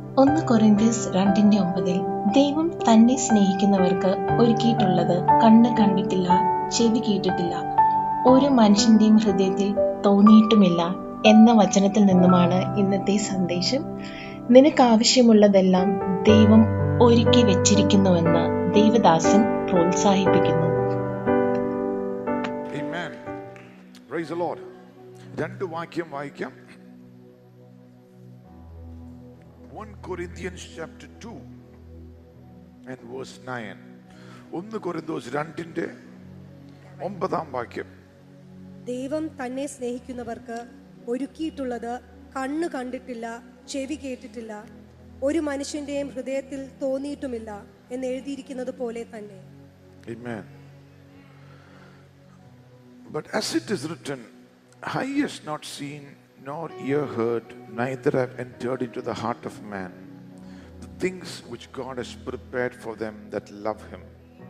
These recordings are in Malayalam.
ഒന്ന് കൊറിന്ത്യസ് രണ്ടിന്റെ ഒമ്പതിൽ ദൈവം തന്നെ സ്നേഹിക്കുന്നവർക്ക് ഒരുക്കിയിട്ടുള്ളത് കണ്ണ് കണ്ടിട്ടില്ല ചെവി കേട്ടിട്ടില്ല ഒരു മനുഷ്യന്റെയും ഹൃദയത്തിൽ തോന്നിയിട്ടുമില്ല എന്ന വചനത്തിൽ നിന്നുമാണ് ഇന്നത്തെ സന്ദേശം നിനക്ക് ആവശ്യമുള്ളതെല്ലാം ദൈവം ഒരുക്കി വെച്ചിരിക്കുന്നുവെന്ന് ദൈവദാസൻ പ്രോത്സാഹിപ്പിക്കുന്നു Amen. Praise the Lord. രണ്ട് വാക്യം വായിക്കാം 1 Corinthians chapter 2 and verse 9. ഒന്ന് കൊരിന്തോസ് രണ്ടിന്റെ ഒമ്പതാം വാക്യം ദൈവം തന്നെ സ്നേഹിക്കുന്നവർക്ക് ഒരുക്കിയിട്ടുള്ളത് കണ്ണ് കണ്ടിട്ടില്ല ചെവി കേട്ടിട്ടില്ല ഒരു മനുഷ്യന്റെയും ഹൃദയത്തിൽ തോന്നിയിട്ടുമില്ല എന്ന് എഴുതിയിരിക്കുന്നത് പോലെ തന്നെ Amen. But as it is written, eye has not seen, nor ear heard, neither have entered into the heart of man the things which God has prepared for them that love Him.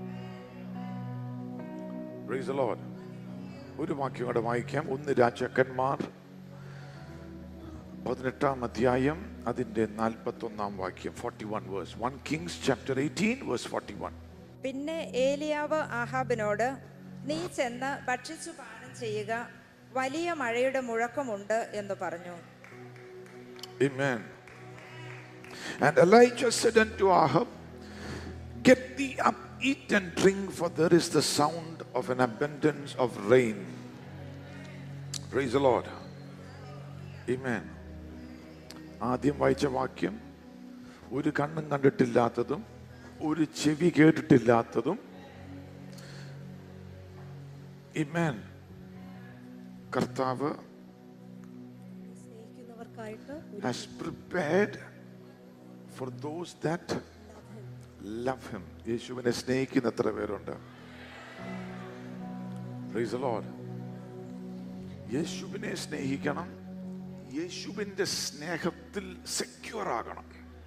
Praise the Lord. ഒരു വാക്യം കൂടെ വായിക്കാം ഒന്ന് രാജാക്കന്മാർ പതിനെട്ടാം അധ്യായം അതിന്റെ നാൽപ്പത്തി ഒന്നാം വാക്യം forty one verse one Kings chapter eighteen verse forty one പിന്നെ ഏലിയാവ് ആഹാബിനോട് നീ ചെന്ന് ഭക്ഷിച്ചു പാനം ചെയ്യുക വലിയ മഴയുടെ മുഴക്കമുണ്ട് എന്ന് പറഞ്ഞു Amen. And Elijah said unto Ahab, Get thee up, eat and drink, for there is the sound of an abundance of rain. Praise the Lord. Amen. ആദ്യം വായിച്ച വാക്യം ഒരു കണ്ണും കണ്ടിട്ടില്ലാത്തതും ഒരു ചെവി കേട്ടിട്ടില്ലാത്തതും ഇമേൻ കർത്താവ് സ്നേഹിക്കുന്നവർക്കായിട്ട് has prepared for those that love him. യേശുവിനെ സ്നേഹിക്കുന്ന എത്ര പേരുണ്ട് Praise the Lord. യേശുവിനെ സ്നേഹിക്കണം യേശുവിന്റെ സ്നേഹത്തിൽ സെക്യൂർ ആകണം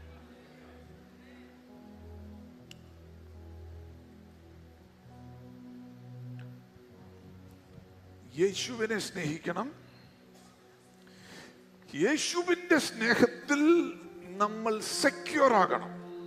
യേശുവിനെ സ്നേഹിക്കണം യേശുവിന്റെ സ്നേഹത്തിൽ നമ്മൾ സെക്യൂർ ആകണം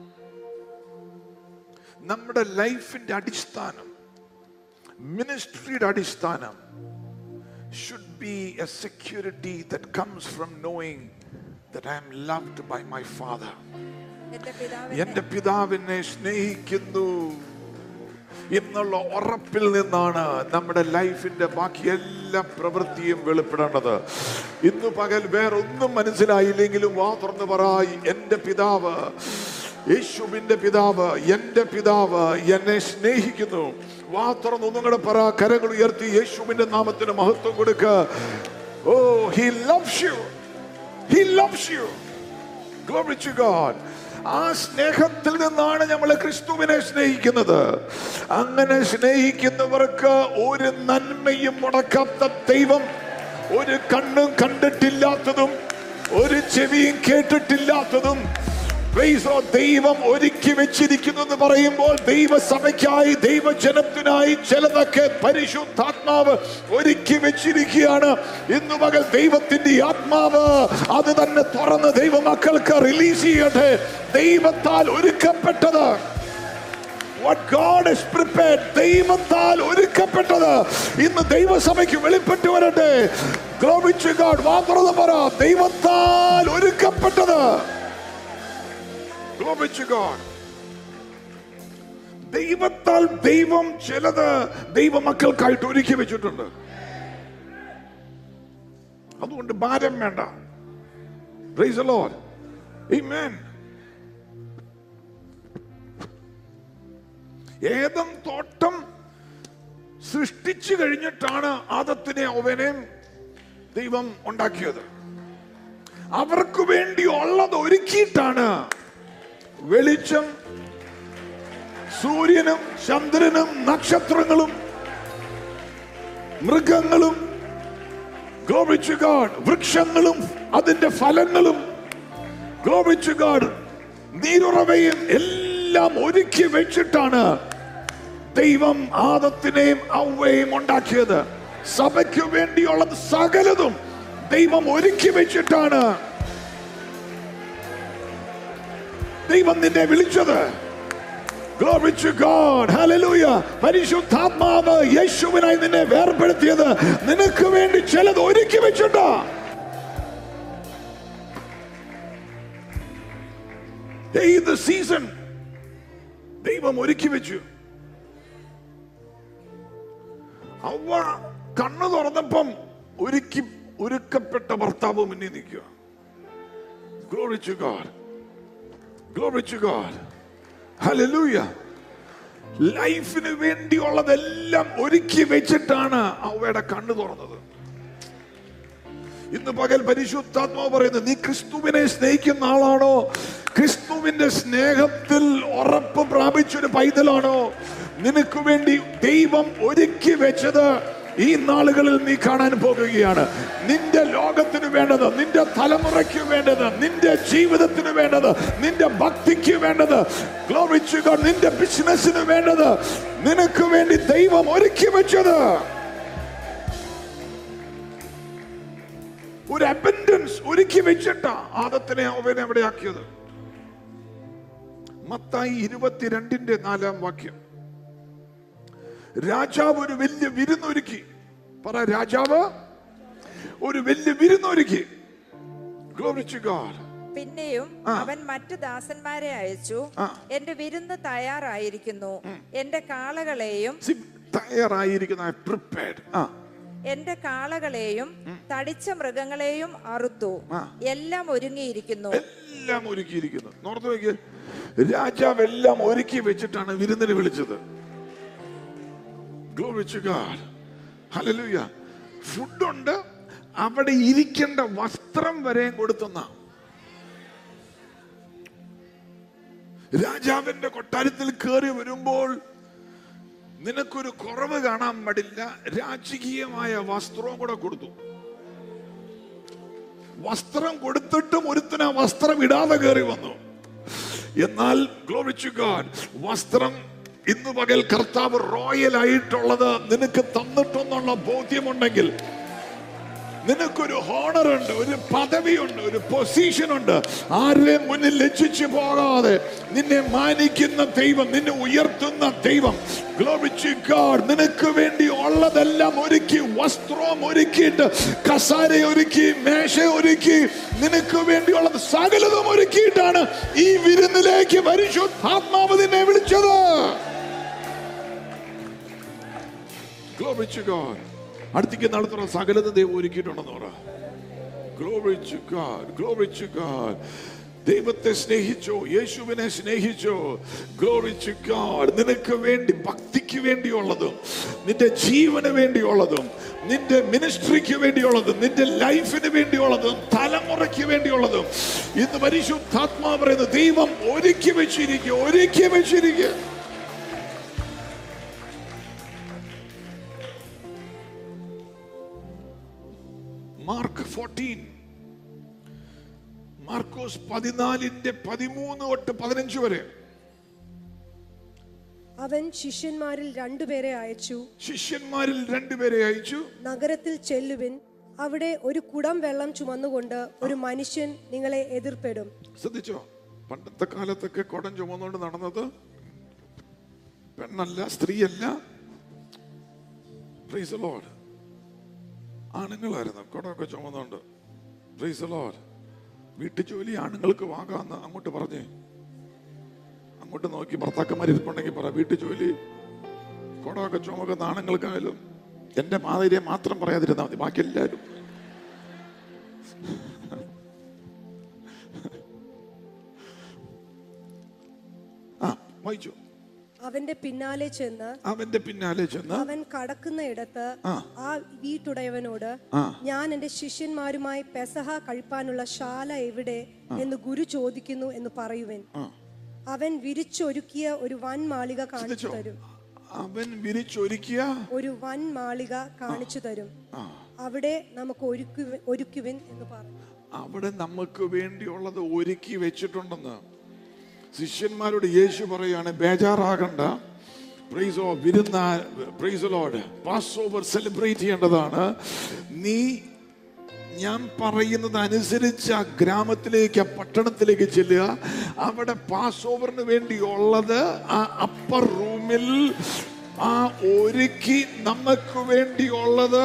നമ്മുടെ ലൈഫിന്റെ അടിസ്ഥാനം മിനിസ്ട്രിയുടെ അടിസ്ഥാനം should be a security that comes from knowing that I am loved by my father എന്റെ പിതാവ് എന്റെ പിതാവിനെ സ്നേഹിക്കുന്നു എന്നുള്ള ഉറപ്പിൽ നിന്നാണ് നമ്മുടെ ലൈഫിന്റെ ബാക്കി എല്ലാ പ്രവൃത്തിയും വെളിപ്പെടേണ്ടത് ഇന്ന് പകൽ വേറൊന്നും മനസ്സിലായില്ലെങ്കിലും വാ തുറന്ന് പറ എന്റെ പിതാവ് യേശുവിന്റെ പിതാവ് എന്റെ പിതാവ് എന്നെ സ്നേഹിക്കുന്നു വാ തുറന്ന് ഒന്നും കൂടെ പറ കരങ്ങൾ ഉയർത്തി യേശുവിന്റെ നാമത്തിന് മഹത്വം കൊടുക്ക oh he loves you he loves you Glory to God. ആ സ്നേഹത്തിൽ നിന്നാണ് നമ്മൾ ക്രിസ്തുവിനെ സ്നേഹിക്കുന്നത് അങ്ങനെ സ്നേഹിക്കുന്നവർക്ക് ഒരു നന്മയും മുടക്കാത്ത ദൈവം ഒരു കണ്ണും കണ്ടിട്ടില്ലാത്തതും ഒരു ചെവിയും കേട്ടിട്ടില്ലാത്തതും Praise the Lord. ദൈവം ഒരുക്കി വെച്ചിരിക്കുന്നു എന്ന് പറയുമ്പോൾ ദൈവസഭയ്ക്കായി ദൈവജനത്തിനായി ചിലതൊക്കെ പരിശുദ്ധാത്മാവ് ഒരുക്കി വെച്ചിരിക്കുകയാണ് ഇന്ന് പകൽ ദൈവത്തിന്റെ ഈ ആത്മാവ് അത് തന്നെ തുറന്ന് ദൈവമക്കൾക്ക് റിലീസ് ചെയ്യട്ടെ ദൈവത്താൽ ഒരുക്കപ്പെട്ടത് What God has prepared, ദൈവത്താൽ ഒരുക്കപ്പെട്ടത് ഇന്ന് ദൈവസഭയ്ക്ക് വെളിപ്പെട്ടു വരട്ടെ Glory to God. വാ തുറന്ന് പറ ദൈവത്താൽ ഒരുക്കപ്പെട്ടത് Glory to God. ദൈവത്താൽ ദൈവം ചിലത് ദൈവമക്കൾക്കായിട്ട് ഒരുക്കി വെച്ചിട്ടുണ്ട് അതുകൊണ്ട് ഭാരം വേണ്ട Praise the Lord. Amen. ഏതം തോട്ടം സൃഷ്ടിച്ചു കഴിഞ്ഞിട്ടാണ് ആദത്തിനെ അവനെയും ദൈവം ഉണ്ടാക്കിയത് അവർക്ക് വേണ്ടി ഉള്ളത് ഒരുക്കിയിട്ടാണ് വെളിച്ചം സൂര്യനും ചന്ദ്രനും നക്ഷത്രങ്ങളും മൃഗങ്ങളും Glory to God. വൃക്ഷങ്ങളും അതിന്റെ ഫലങ്ങളും Glory to God. നീരുറവയും എല്ലാം ഒരുക്കി വെച്ചിട്ടാണ് ദൈവം ആദത്തിനെയും ഔവയും ഉണ്ടാക്കിയത് സഭയ്ക്ക് വേണ്ടിയുള്ളത് സകലതും ദൈവം ഒരുക്കി വെച്ചിട്ടാണ് ദൈവം നിന്നെ വിളിച്ചത് Glory to God. Hallelujah. പരിശുദ്ധാത്മാവ് യേശുവിനായി നിന്നെ വേർപെടുത്തിയത് നിനക്ക് വേണ്ടി ചിലത് ഒരുക്കി വെച്ചിട്ടാ ഏത് സീസൺ ദൈവം ഒരുക്കി വെച്ചു അവ കണ്ണു തുറന്നപ്പം ഒരുക്കി ഒരുക്കപ്പെട്ട ഭർത്താവ് മുന്നിൽ നിൽക്കുക Glory to God. Glory to God. Hallelujah. ലൈഫിന് വേണ്ടിയുള്ളതെല്ലാം ഒരുക്കി വെച്ചിട്ടാണ് അവയുടെ കണ്ണു തുറന്നത് ഇന്ന് പകൽ പരിശുദ്ധാത്മാവ് പറയുന്നത് നീ ക്രിസ്തുവിനെ സ്നേഹിക്കുന്ന ആളാണോ ക്രിസ്തുവിന്റെ സ്നേഹത്തിൽ ഉറപ്പ് പ്രാപിച്ചൊരു പൈതലാണോ നിനക്ക് വേണ്ടി ദൈവം ഒരുക്കി വെച്ചത് ഈ നാളുകളിൽ നീ കാണാൻ പോകുകയാണ് നിന്റെ ലോകത്തിന് വേണ്ടത് നിന്റെ തലമുറയ്ക്ക് വേണ്ടത് നിന്റെ ജീവിതത്തിന് വേണ്ടത് നിന്റെ ഭക്തിക്ക് വേണ്ടത് Glory to God. നിന്റെ ബിസിനസ്സിന് വേണ്ടത് നിനക്ക് വേണ്ടി ദൈവം ഒരുക്കി വെച്ചത് ഒരു അബൻഡൻസ് ഒരുക്കി വെച്ചിട്ടാ ആദത്തിനെ അവനെ എവിടെയാക്കിയത് മത്തായി ഇരുപത്തിരണ്ടിന്റെ നാലാം വാക്യം രാജാവ് ഒരു വലിയ വിരുന്നൊരുക്കി പറ രാജാവ് ഒരു വലിയ വിരുന്നൊരുക്കി Glory to God. പിന്നെയും അവൻ മറ്റു ദാസന്മാരെ അയച്ചു ആ. എന്റെ വിരുന്ന് തയ്യാറായിരിക്കുന്നു എന്റെ കാളകളെയും See, തയ്യാറായിരിക്കുന്ന പ്രിപ്പയർഡ് ആ എന്റെ കാളകളെയും തടിച്ച മൃഗങ്ങളെയും അറുത്തു ആ. എല്ലാം ഒരുങ്ങിയിരിക്കുന്നു എല്ലാം ഒരുക്കിയിരിക്കുന്നു നോർത്ത് നോക്കിയ രാജാവ് എല്ലാം ഒരുക്കി വെച്ചിട്ടാണ് വിരുന്നിന് വിളിച്ചത് Glory to God. Hallelujah. ഫുഡുണ്ട് അവിടെ ഇരിക്കേണ്ട വസ്ത്രം വരെയും കൊടുത്തെന്ന രാജാവിന്റെ കൊട്ടാരത്തിൽ കയറി വരുമ്പോൾ നിനക്കൊരു കുറവ് കാണാൻ പാടില്ല രാജകീയമായ വസ്ത്രവും കൂടെ കൊടുത്തു വസ്ത്രം കൊടുത്തിട്ടും ഒരുത്തിന് ആ വസ്ത്രം ഇടാതെ കയറി വന്നു എന്നാൽ ഗ്ലോറിച്ചു ഗാഡ് വസ്ത്രം ഇന്ന് പകൽ കർത്താവ് റോയൽ ആയിട്ടുള്ളത് നിനക്ക് തന്നിട്ടെന്നുള്ള ബോധ്യമുണ്ടെങ്കിൽ നിനക്കൊരു ഹോണർ ഉണ്ട് ഒരു പദവിയുണ്ട് ഒരു പൊസിഷൻ ഉണ്ട് ആരുടെയും മുന്നിൽ ലജ്ജിച്ചു പോകാതെ നിന്നെ മാനിക്കുന്ന ദൈവം നിന്നെ ഉയർത്തുന്ന ദൈവം Glory to God. നിനക്ക് വേണ്ടി ഉള്ളതെല്ലാം ഒരുക്കി വസ്ത്രവും ഒരുക്കിയിട്ട് കസാര ഒരുക്കി മേശ ഒരുക്കി നിനക്ക് വേണ്ടിയുള്ളത് സകലതും ഒരുക്കിയിട്ടാണ് ഈ വിരുന്നിലേക്ക് പരിശുദ്ധാത്മാവ് നിന്നെ വിളിച്ചത് Glory to God. അടുത്തേക്ക് നടത്തുന്ന സകലത ദൈവം ഒരുക്കിയിട്ടുണ്ടെന്ന് പറ Glory to God. Glory to God. ദൈവത്തെ സ്നേഹിച്ചോ യേശുവിനെ സ്നേഹിച്ചോ ഗ്ലോറി ടു ഗോഡ് നിനക്ക് വേണ്ടി ഭക്തിക്ക് വേണ്ടിയുള്ളതും നിന്റെ ജീവന് വേണ്ടിയുള്ളതും നിന്റെ മിനിസ്ട്രിക്ക് വേണ്ടിയുള്ളതും നിന്റെ ലൈഫിന് വേണ്ടിയുള്ളതും തലമുറയ്ക്ക് വേണ്ടിയുള്ളതും ഇന്ന് പരിശുദ്ധാത്മാ പറയുന്നത് ദൈവം ഒരുക്കി വെച്ചിരിക്കുക ഒരുക്കി വെച്ചിരിക്കുക മാർക്ക് ഫോർട്ടീൻ മാർക്കോസ് പതിനാലിന്റെ പതിമൂന്ന് തൊട്ട് പതിനഞ്ച് വരെ അവൻ ശിഷ്യന്മാരിൽ രണ്ടുപേരെ അയച്ചു ശിഷ്യന്മാരിൽ രണ്ടുപേരെ അയച്ചു നഗരത്തിൽ ചെല്ലുവിൻ അവിടെ ഒരു കുടം വെള്ളം ചുമന്നുകൊണ്ട് ഒരു മനുഷ്യൻ നിങ്ങളെ എതിർപ്പെടും ശ്രദ്ധിച്ചോ പണ്ടത്തെ കാലത്തൊക്കെ കുടം ചുമന്നുകൊണ്ട് നടന്നത് പെണ്ണല്ല സ്ത്രീയല്ല പ്രൈസ് ലോഡ് ആണുങ്ങളായിരുന്നു കുടമൊക്കെ ചുമന്നുകൊണ്ട് പ്രൈസ് ലോഡ് വീട്ടു ജോലി ആണുങ്ങൾക്ക് വാങ്ങാന്ന് അങ്ങോട്ട് പറഞ്ഞേ അങ്ങോട്ട് നോക്കി ഭർത്താക്കന്മാർ ഇരിപ്പുണ്ടെങ്കിൽ പറ വീട്ടു ജോലി കുടമൊക്കെ ചുമക്കുന്ന ആണുങ്ങൾക്കായാലും എന്റെ മാതിരിയെ മാത്രം പറയാതിരുന്നാൽ മതി ബാക്കി എല്ലാവരും ആ വായിച്ചു അവന്റെ പിന്നാലെ ചെന്ന് അവന്റെ പിന്നാലെ ചെന്ന് അവൻ കടക്കുന്ന ഇടത്ത് ആ. ആ വീട്ടുടയവനോട് ആ. ഞാൻ എന്റെ ശിഷ്യന്മാരുമായി പെസഹ കഴിപ്പാനുള്ള ശാല എവിടെ എന്ന് ഗുരു ചോദിക്കുന്നു എന്ന് പറയുവൻ ആ അവൻ വിരിച്ചൊരുക്കിയ ഒരു വൻ മാളിക കാണിച്ചു ശ്രദ്ധിച്ചോ തരും അവൻ വിരിച്ചൊരുക്കിയ ഒരു വൻ മാളിക കാണിച്ചു തരും ആ അവിടെ നമുക്ക് ഒരുക്കുവി ഒരുക്കുവിൻ എന്ന് പറഞ്ഞു അവിടെ നമുക്ക് വേണ്ടിയുള്ളത് ഒരുക്കി വെച്ചിട്ടുണ്ടെന്ന് ശിഷ്യന്മാരോട് യേശു പറയാണ് ബേജാറാകണ്ട പ്രൈസോ വിരുന്ന പ്രൈസലോട് പാസ് ഓവർ സെലിബ്രേറ്റ് ചെയ്യേണ്ടതാണ് നീ ഞാൻ പറയുന്നത് അനുസരിച്ച് ആ ഗ്രാമത്തിലേക്ക് ആ പട്ടണത്തിലേക്ക് ചെല്ലുക അവിടെ പാസ് ഓവറിന് വേണ്ടിയുള്ളത് ആ അപ്പർ റൂമിൽ ആ ഒരുക്കി നമുക്ക് വേണ്ടിയുള്ളത്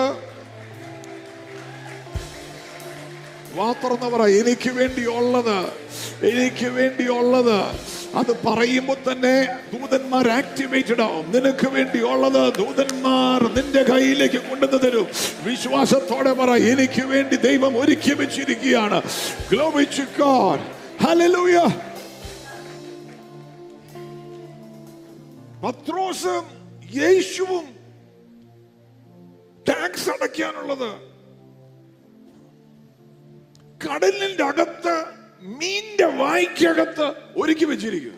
വാ തുറന്ന് പറ എനിക്ക് വേണ്ടിയുള്ളത് എനിക്ക് വേണ്ടിയുള്ളത് അത് പറയുമ്പോൾ തന്നെ ദൂതന്മാർ ആക്ടിവേറ്റഡ് ആവും നിനക്ക് വേണ്ടിയുള്ളത് ദൂതന്മാർ നിന്റെ കയ്യിലേക്ക് കൊണ്ടുവന്ന് തരും വിശ്വാസത്തോടെ പറ എനിക്ക് വേണ്ടി ദൈവം ഒരുക്കി വെച്ചിരിക്കുകയാണ് Glory to God. Hallelujah. പത്രോസും യേശുവും ടാക്സ് അടയ്ക്കാനുള്ളത് കടലിന്റെ അകത്ത് മീന്റെ വായ്ക്കകത്ത് ഒരുക്കി വെച്ചിരിക്കുക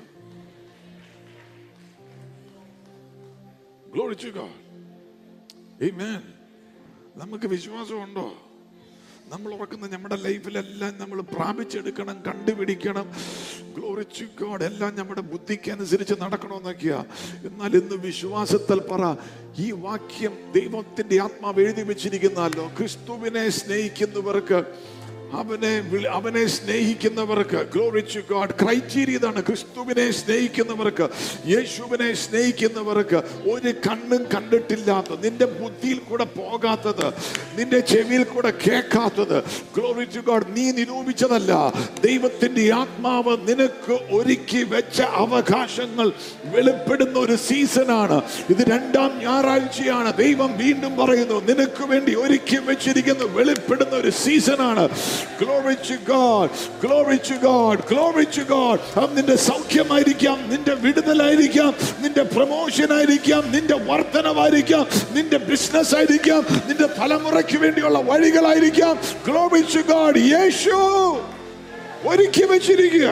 Glory to God. Amen. നമുക്ക് വിശ്വാസമുണ്ടോ നമ്മൾ ഉറക്കുന്ന നമ്മുടെ ലൈഫിലെല്ലാം നമ്മൾ പ്രാപിച്ചെടുക്കണം കണ്ടുപിടിക്കണം ഗ്ലോറിച്ചു ഗോഡ് എല്ലാം നമ്മുടെ ബുദ്ധിക്ക് അനുസരിച്ച് നടക്കണമെന്നൊക്കെയാ എന്നാൽ ഇന്ന് വിശ്വാസത്തിൽ പറ ഈ വാക്യം ദൈവത്തിന്റെ ആത്മാവ് എഴുതി വെച്ചിരിക്കുന്നല്ലോ ക്രിസ്തുവിനെ സ്നേഹിക്കുന്നവർക്ക് അവനെ വിളി- അവനെ സ്നേഹിക്കുന്നവർക്ക് ഗ്ലോറിച്ചു ഗോഡ് ക്രൈറ്റീരിയ ഇതാണ് ക്രിസ്തുവിനെ സ്നേഹിക്കുന്നവർക്ക് യേശുവിനെ സ്നേഹിക്കുന്നവർക്ക് ഒരു കണ്ണും കണ്ടിട്ടില്ലാത്ത നിന്റെ ബുദ്ധിയിൽ കൂടെ പോകാത്തത് നിന്റെ ചെവിയിൽ കൂടെ കേൾക്കാത്തത് ഗ്ലോറിച്ചു ഗോഡ് നീ നിരൂപിച്ചതല്ല ദൈവത്തിന്റെ ആത്മാവ് നിനക്ക് ഒരുക്കി വെച്ച അവകാശങ്ങൾ വെളിപ്പെടുന്ന ഒരു സീസണാണ് ഇത് രണ്ടാം ഞായറാഴ്ചയാണ് ദൈവം വീണ്ടും പറയുന്നു നിനക്ക് വേണ്ടി ഒരുക്കി വെച്ചിരിക്കുന്ന വെളിപ്പെടുന്ന ഒരു സീസണാണ് Glory to God, glory to God, glory to God. അത് നിന്റെ സൗഖ്യമായിരിക്കാം നിന്റെ വിടുതലായിരിക്കാം നിന്റെ പ്രൊമോഷൻ ആയിരിക്കാം നിന്റെ വർധനവായിരിക്കാം നിന്റെ ബിസിനസ് ആയിരിക്കാം നിന്റെ തലമുറയ്ക്ക് വേണ്ടിയുള്ള വഴികളായിരിക്കാം Glory to God. യേശു ഒരുക്കി വെച്ചിരിക്കുക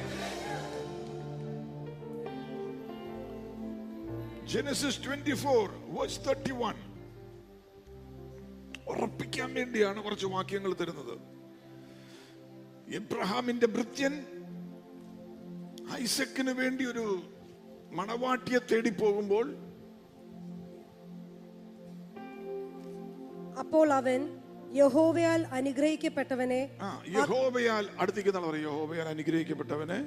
ജനസിസ് 24 verse 31 ഉറപ്പിക്കാൻ വേണ്ടിയാണ് കുറച്ച് വാക്യങ്ങൾ തരുന്നത് എബ്രഹാമിന്റെ ഭൃത്യൻ ഐസക്കിന് വേണ്ടി ഒരു മണവാട്ടിയെ തേടി പോകുമ്പോൾ അപ്പോൾ അവൻ യഹോവയാൽ അനുഗ്രഹിക്കപ്പെട്ടവനെ ആ യഹോവയാൽ അടുത്തേക്ക് എന്നാണ് പറയുക യഹോവയാൽ അനുഗ്രഹിക്കപ്പെട്ടവനെ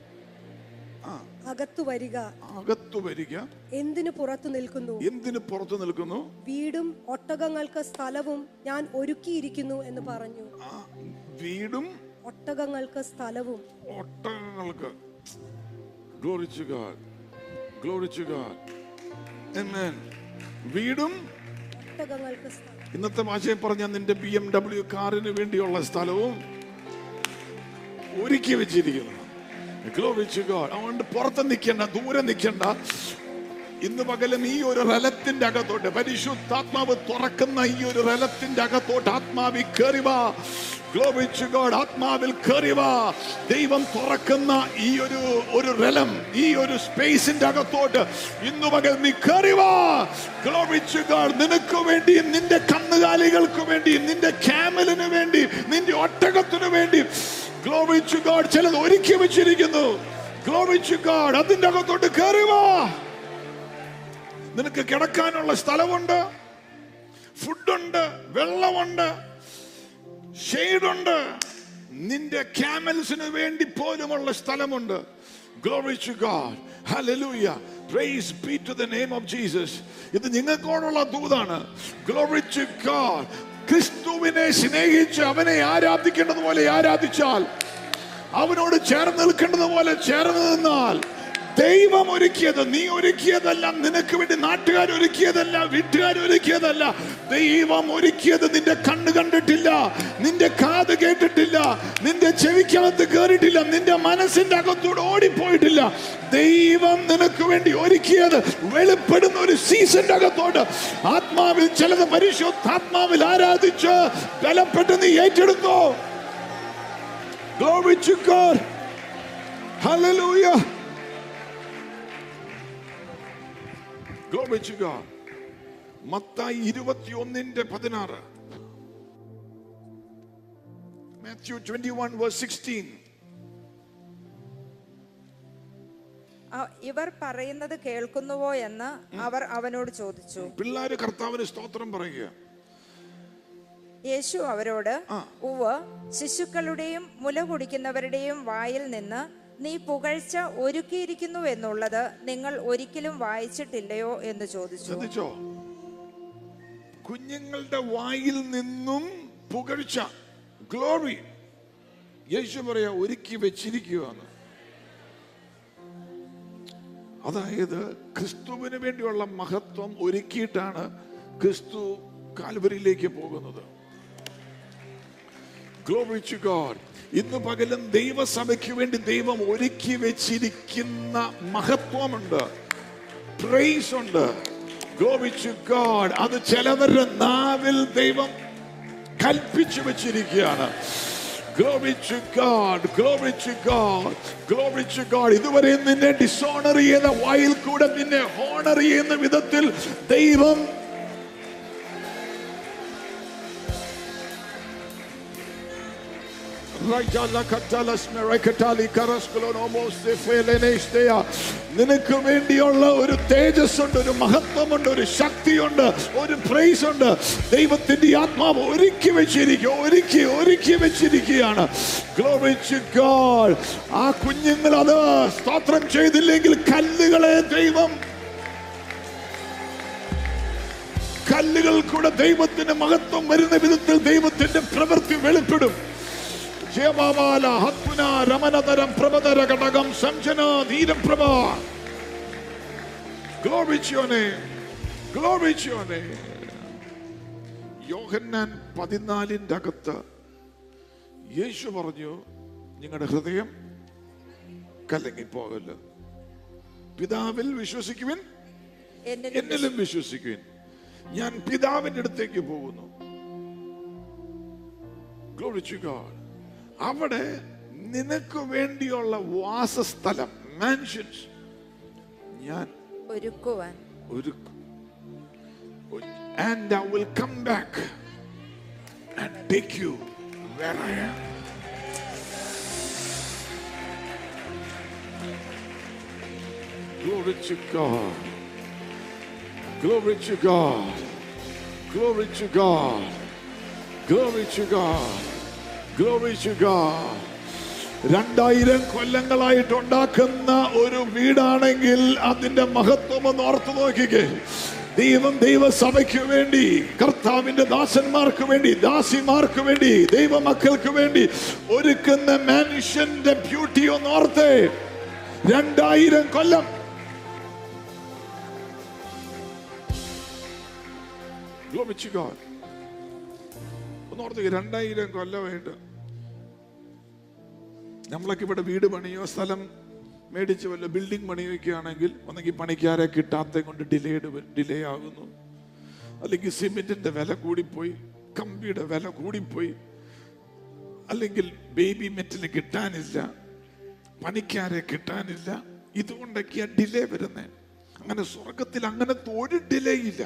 അകത്തു വരിക അകത്തു വരിക എന്തിനു പുറത്തു നിൽക്കുന്നു എന്തിന് പുറത്തു നിൽക്കുന്നു വീടും ഒട്ടകങ്ങൾക്ക് സ്ഥലവും ഞാൻ ഒരുക്കിയിരിക്കുന്നു എന്ന് പറഞ്ഞു ആ വീടും ഒട്ടകങ്ങൾക്ക് സ്ഥലവും ഒട്ടകങ്ങൾക്ക് Glory to God. Glory to God. Amen. വീടും ഒട്ടകങ്ങൾക്ക് സ്ഥലം ഇന്നത്തെ ഭാഷയിൽ പറഞ്ഞ നിന്റെ ബി എം ഡബ്ല്യു കാറിന് വേണ്ടിയുള്ള സ്ഥലവും ഒരുക്കി വെച്ചിരിക്കുന്നു Glory to God. അതുകൊണ്ട് പുറത്ത് നിൽക്കണ്ട ദൂരെ നിൽക്കണ്ട ഇന്ന് പകലും ഈ ഒരു റലത്തിന്റെ അകത്തോട്ട് പരിശുദ്ധാത്മാവ് തുറക്കുന്ന ഈ ഒരു റലത്തിന്റെ അകത്തോട്ട് ആത്മാവിൽ കയറി വാ Glory to God. ആത്മാവിൽ കയറി വാ ദൈവം തുറക്കുന്ന ഈ ഒരു ഒരു റലം ഈ ഒരു സ്പേസിന്റെ അകത്തോട്ട് ഇന്ന് പകൽ നീ കയറി വാ Glory to God. നിനക്ക് വേണ്ടിയും നിന്റെ കന്നുകാലികൾക്ക് വേണ്ടിയും നിന്റെ ക്യാമലിന് വേണ്ടി നിന്റെ ഒട്ടകത്തിന് വേണ്ടി Glory to God. ചിലത് ഒരുക്കി വെച്ചിരിക്കുന്നു Glory to God. അതിന്റെ അകത്തോട്ട് കയറി വാ നിനക്ക് കിടക്കാനുള്ള സ്ഥലമുണ്ട് ഫുഡുണ്ട് വെള്ളമുണ്ട് ഷെയ്ഡുണ്ട് നിന്റെ ക്യാമൽസിന് വേണ്ടി പോലുമുള്ള സ്ഥലമുണ്ട് Glory to God. Hallelujah. Praise be to the name of Jesus. ഇത് നിങ്ങൾക്കോടുള്ള ദൂതാണ് Glory to God. ക്രിസ്തുവിനെ സ്നേഹിച്ച് അവനെ ആരാധിക്കേണ്ടത് പോലെ ആരാധിച്ചാൽ അവനോട് ചേർന്ന് നിൽക്കേണ്ടത് പോലെ ചേർന്ന് നിന്നാൽ ദൈവം ഒരുക്കിയത് നീ ഒരുക്കിയതല്ല നിനക്ക് വേണ്ടി നാട്ടുകാർ ഒരുക്കിയതല്ല വീട്ടുകാർ ഒരുക്കിയതല്ല ദൈവം ഒരുക്കിയത് നിന്റെ കണ്ണ് കണ്ടിട്ടില്ല നിന്റെ കാത് കേട്ടിട്ടില്ല നിന്റെ ചെവിക്കകത്ത് കയറിയിട്ടില്ല നിന്റെ മനസ്സിന്റെ അകത്തൂടെ ഓടിപ്പോയിട്ടില്ല ദൈവം നിനക്ക് വേണ്ടി ഒരുക്കിയത് വെളിപ്പെടുന്ന ഒരു സീസന്റെ അകത്തോട്ട് ആത്മാവിൽ ചിലത് പരിശുദ്ധാത്മാവിൽ ആരാധിച്ച് ബലപ്പെട്ട് നീ ഏറ്റെടുത്തോ Glory to God. Hallelujah. Glory to God. മത്തായി ഇരുപത്തിയൊന്നിന്റെ പതിനാറ് Matthew twenty one verse sixteen അ- ഇവർ പറയുന്നത് കേൾക്കുന്നുവോ എന്ന് അവർ അവനോട് ചോദിച്ചു പിള്ളേര് കർത്താവിന് സ്തോത്രം പറയുക യേശു അവരോട് ഉവ് ശിശുക്കളുടെയും മുല കുടിക്കുന്നവരുടെയും വായിൽ നിന്ന് നീ പുകഴ്ച ഒരുക്കിയിരിക്കുന്നു എന്നുള്ളത് നിങ്ങൾ ഒരിക്കലും വായിച്ചിട്ടില്ലയോ എന്ന് ചോദിച്ചു ശ്രദ്ധിച്ചോ കുഞ്ഞുങ്ങളുടെ വായിൽ നിന്നും പുകഴ്ച ഗ്ലോറി യേശു പറയാ ഒരുക്കി വെച്ചിരിക്കുകയാണ് അതായത് ക്രിസ്തുവിന് വേണ്ടിയുള്ള മഹത്വം ഒരുക്കിയിട്ടാണ് ക്രിസ്തു കാൽവരിയിലേക്ക് പോകുന്നത് Glory to God. ഇന്ന് പകലും ദൈവസഭയ്ക്ക് വേണ്ടി ദൈവം ഒരുക്കി വെച്ചിരിക്കുന്ന മഹത്വമുണ്ട് പ്രൈസ് ഉണ്ട് Glory to God. അത് ചിലവരുടെ നാവിൽ ദൈവം കൽപ്പിച്ചു വെച്ചിരിക്കുകയാണ് Glory to God, glory to God, glory to God. ഇതുവരെ നിന്നെ ഡിസോണർ ചെയ്യുന്ന വായിൽ കൂടെ നിന്നെ ഹോണർ ചെയ്യുന്ന വിധത്തിൽ ദൈവം നിനക്ക് വേണ്ടിയുള്ള ഒരു തേജസ് ഉണ്ട് ഒരു മഹത്വമുണ്ട് ഒരു ശക്തിയുണ്ട് ഒരു പ്രൈസ് ഉണ്ട് ദൈവത്തിന്റെ ആത്മാവ് ഒരുക്കി വെച്ചിരിക്കുക ഒരുക്കി ഒരുക്കി വെച്ചിരിക്കുകയാണ് Glory to God. ആ കുഞ്ഞുങ്ങൾ അത് സ്തോത്രം ചെയ്തില്ലെങ്കിൽ കല്ലുകളെ ദൈവം കല്ലുകൾ കൂടെ ദൈവത്തിന്റെ മഹത്വം വരുന്ന വിധത്തിൽ ദൈവത്തിന്റെ പ്രവൃത്തി വെളിപ്പെടും ജയമാല ഹത്പുന രമനതരം പ്രഭതര ഘടകം സംജന ധീരപ്രഭ Glory to your name. Glory to your name. യോഹന്നാൻ പതിനാലിൻ്റെ അകത്ത് യേശു പറഞ്ഞു നിങ്ങളുടെ ഹൃദയം കലങ്ങിപ്പോകല്ല പിതാവിൽ വിശ്വസിക്കുവിൻ എന്നിൽ എന്നിലും വിശ്വസിക്കുവിൻ ഞാൻ പിതാവിന്റെ അടുത്തേക്ക് പോകുന്നു Glory to God. അവിടെ നിനക്ക് വേണ്ടിയുള്ള വാസസ്ഥലം മാൻഷൻസ് ഞാൻ ഒരുക്കുവാൻ ഒരു and I will come back and take you where I am. Glory to God. Glory to God. Glory to God. Glory to God. Glory to God. രണ്ടായിരം കൊല്ലങ്ങളായിട്ട് ഉണ്ടാക്കുന്ന ഒരു വീടാണെങ്കിൽ അതിന്റെ മഹത്വം ഒന്ന് ഓർത്തു നോക്കിക്കേ ദൈവം ദൈവസഭയ്ക്ക് വേണ്ടി കർത്താവിന്റെ ദാസന്മാർക്ക് വേണ്ടി ദാസിമാർക്ക് വേണ്ടി ദൈവമക്കൾക്ക് വേണ്ടി ഒരുക്കുന്ന മനുഷ്യന്റെ ബ്യൂട്ടി ഒന്ന് ഓർത്തേ രണ്ടായിരം കൊല്ലം Glory to God. ഒന്ന് ഓർത്തേക്ക് രണ്ടായിരം കൊല്ലമായിട്ട് നമ്മളൊക്കെ ഇവിടെ വീട് പണിയോ സ്ഥലം മേടിച്ച് വല്ല ബിൽഡിംഗ് പണിയൊക്കെയാണെങ്കിൽ ഒന്നെങ്കിൽ പണിക്കാരെ കിട്ടാത്ത കൊണ്ട് ഡിലേഡ് ഡിലേ ആകുന്നു അല്ലെങ്കിൽ സിമെന്റിന്റെ വില കൂടിപ്പോയി കമ്പിയുടെ വില കൂടിപ്പോയി അല്ലെങ്കിൽ ബേബി മെറ്റൽ കിട്ടാനില്ല പണിക്കാരെ കിട്ടാനില്ല ഇതുകൊണ്ടൊക്കെയാ ഡിലേ വരുന്നത് അങ്ങനെ സ്വർഗത്തിൽ അങ്ങനത്തെ ഒരു ഡിലേ ഇല്ല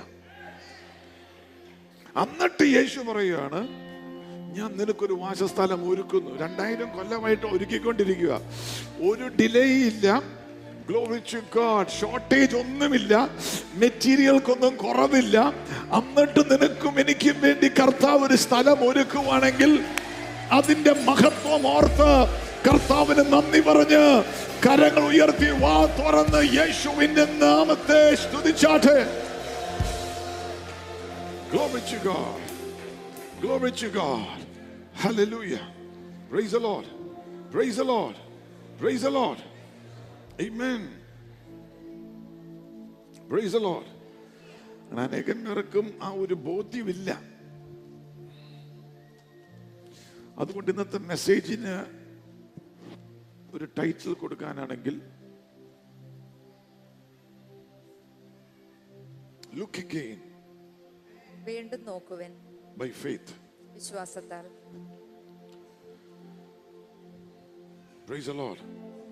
എന്നിട്ട് യേശു പറയുകയാണ് ഞാൻ നിനക്കൊരു വാസസ്ഥലം ഒരുക്കുന്നു രണ്ടായിരം കൊല്ലമായിട്ട് ഒരുക്കിക്കൊണ്ടിരിക്കുക ഒരു ഡിലേ ഇല്ല ഗ്ലോറി ടു ഗോഡ് ഷോർട്ടേജ് ഒന്നുമില്ല മെറ്റീരിയൽക്കൊന്നും കുറവില്ല എന്നിട്ട് നിനക്കും എനിക്കും വേണ്ടി കർത്താവ് ഒരു സ്ഥലം ഒരുക്കുവാണെങ്കിൽ അതിന്റെ മഹത്വം ഓർത്ത് കർത്താവിന് നന്ദി പറഞ്ഞ് കരങ്ങൾ ഉയർത്തി വാ തുറന്ന് യേശുവിന്റെ നാമത്തെ സ്തുതിച്ചാട്ടെ Glory to God. Glory to God. Hallelujah. Praise the Lord. Praise the Lord. Praise the Lord. Amen. Praise the Lord. അങ്ങനെ അനേകം പേർക്കും ആ ഒരു ബോധ്യമില്ല അതുകൊണ്ട് ഇന്നത്തെ മെസ്സേജിന് ഒരു ടൈറ്റിൽ കൊടുക്കാനാണെങ്കിൽ ലുക്ക് again വീണ്ടും നോക്കുവൻ by faith. വിശ്വാസത്താൽ Praise the Lord.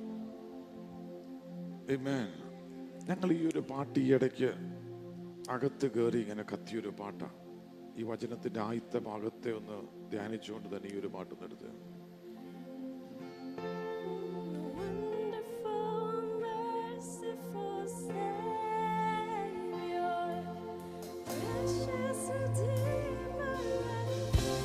Amen. ഞങ്ങൾ ഈ ഒരു പാട്ട് ഈ ഇടയ്ക്ക് അകത്ത് കയറി ഇങ്ങനെ കത്തിയൊരു പാട്ടാ ഈ വചനത്തിന്റെ ആദ്യത്തെ ഭാഗത്തെ ഒന്ന് ധ്യാനിച്ചുകൊണ്ട് തന്നെ ഈ ഒരു പാട്ട് നിർത്തുക Wonderful, merciful Savior, precious Redeemer,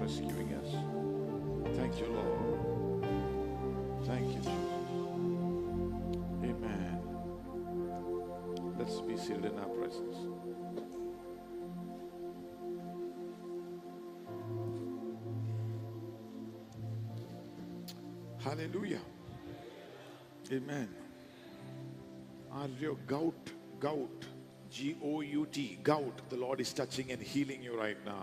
rescuing us. Thank you, Lord. Thank you, Jesus. Amen. Let's be seated in our presence. Hallelujah. Amen. Are your gout, gout, G O U T, gout, the Lord is touching and healing you right now.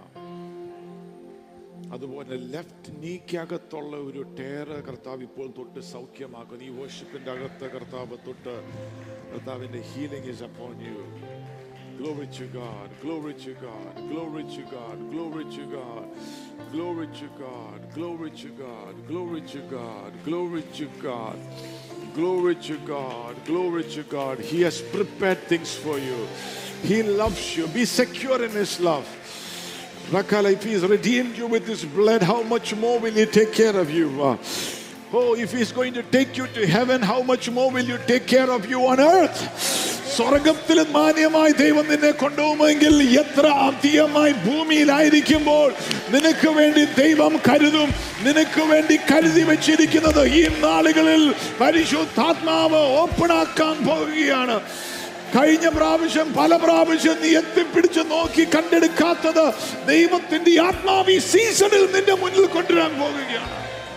അതുപോലെ ലെഫ്റ്റ് നീക്കകത്തുള്ള ഒരു ടേറ് കർത്താവ് ഇപ്പോൾ തൊട്ട് സൗഖ്യമാക്കുന്നു ഈ വർഷിപ്പിന്റെ അകത്ത് കർത്താവ് തൊട്ട് കർത്താവിന്റെ healing is upon you Glory to God, glory to God, glory to God, glory to God, glory to God, glory to God, glory to God, glory to God, glory to God, glory to God. He has prepared things for you. He loves you. Be secure in His love. Rakala, if He's redeemed you with His blood, how much more will He take care of you? Uh, Oh, if He's going to take you to heaven, how much more will you take care of you on earth? സ്വർഗത്തിൽ മാന്യമായി ദൈവം നിന്നെ കൊണ്ടുപോകുമെങ്കിൽ എത്ര അധികമായി ഭൂമിയിലായിരിക്കുമ്പോൾ നിനക്ക് വേണ്ടി ദൈവം കരുതും നിനക്ക് വേണ്ടി കരുതി വെച്ചിരിക്കുന്നത് ഈ നാളുകളിൽ പരിശുദ്ധാത്മാവ് ഓപ്പൺ ആക്കാൻ പോവുകയാണ് കഴിഞ്ഞ പ്രാവശ്യം പല പ്രാവശ്യം നീ എത്തിപ്പിടിച്ച് നോക്കി കണ്ടെടുക്കാത്തത് ദൈവത്തിന്റെ ആത്മാവി സീസണിൽ നിന്റെ മുന്നിൽ കൊണ്ടുവരാൻ പോകുകയാണ്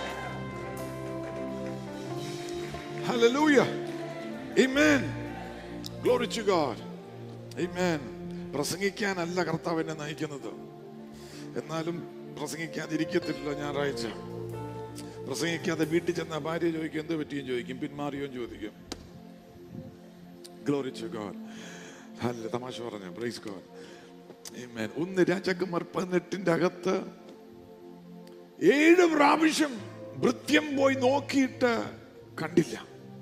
Hallelujah. Amen. Glory to God. Amen. പ്രസംഗിക്കാനല്ല കർത്താവ് എന്നെ നയിക്കുന്നത് എന്നാലും പ്രസംഗിക്കാതിരിക്കത്തില്ല ഞായറാഴ്ച പ്രസംഗിക്കാതെ വീട്ടിൽ ചെന്ന ഭാര്യ ചോദിക്കും എന്ത് പറ്റിയും ചോദിക്കും പിന്മാറിയോ ചോദിക്കും ഗ്ലോറി ടു ഗോഡ് അല്ല തമാശ പറഞ്ഞു പ്രൈസ് ഗോഡ് Amen. ഒന്ന് രാജാക്കന്മാർ പതിനെട്ടിന്റെ അകത്ത് ഏഴ് പ്രാവശ്യം ഭൃത്യം പോയി നോക്കിയിട്ട് കണ്ടില്ല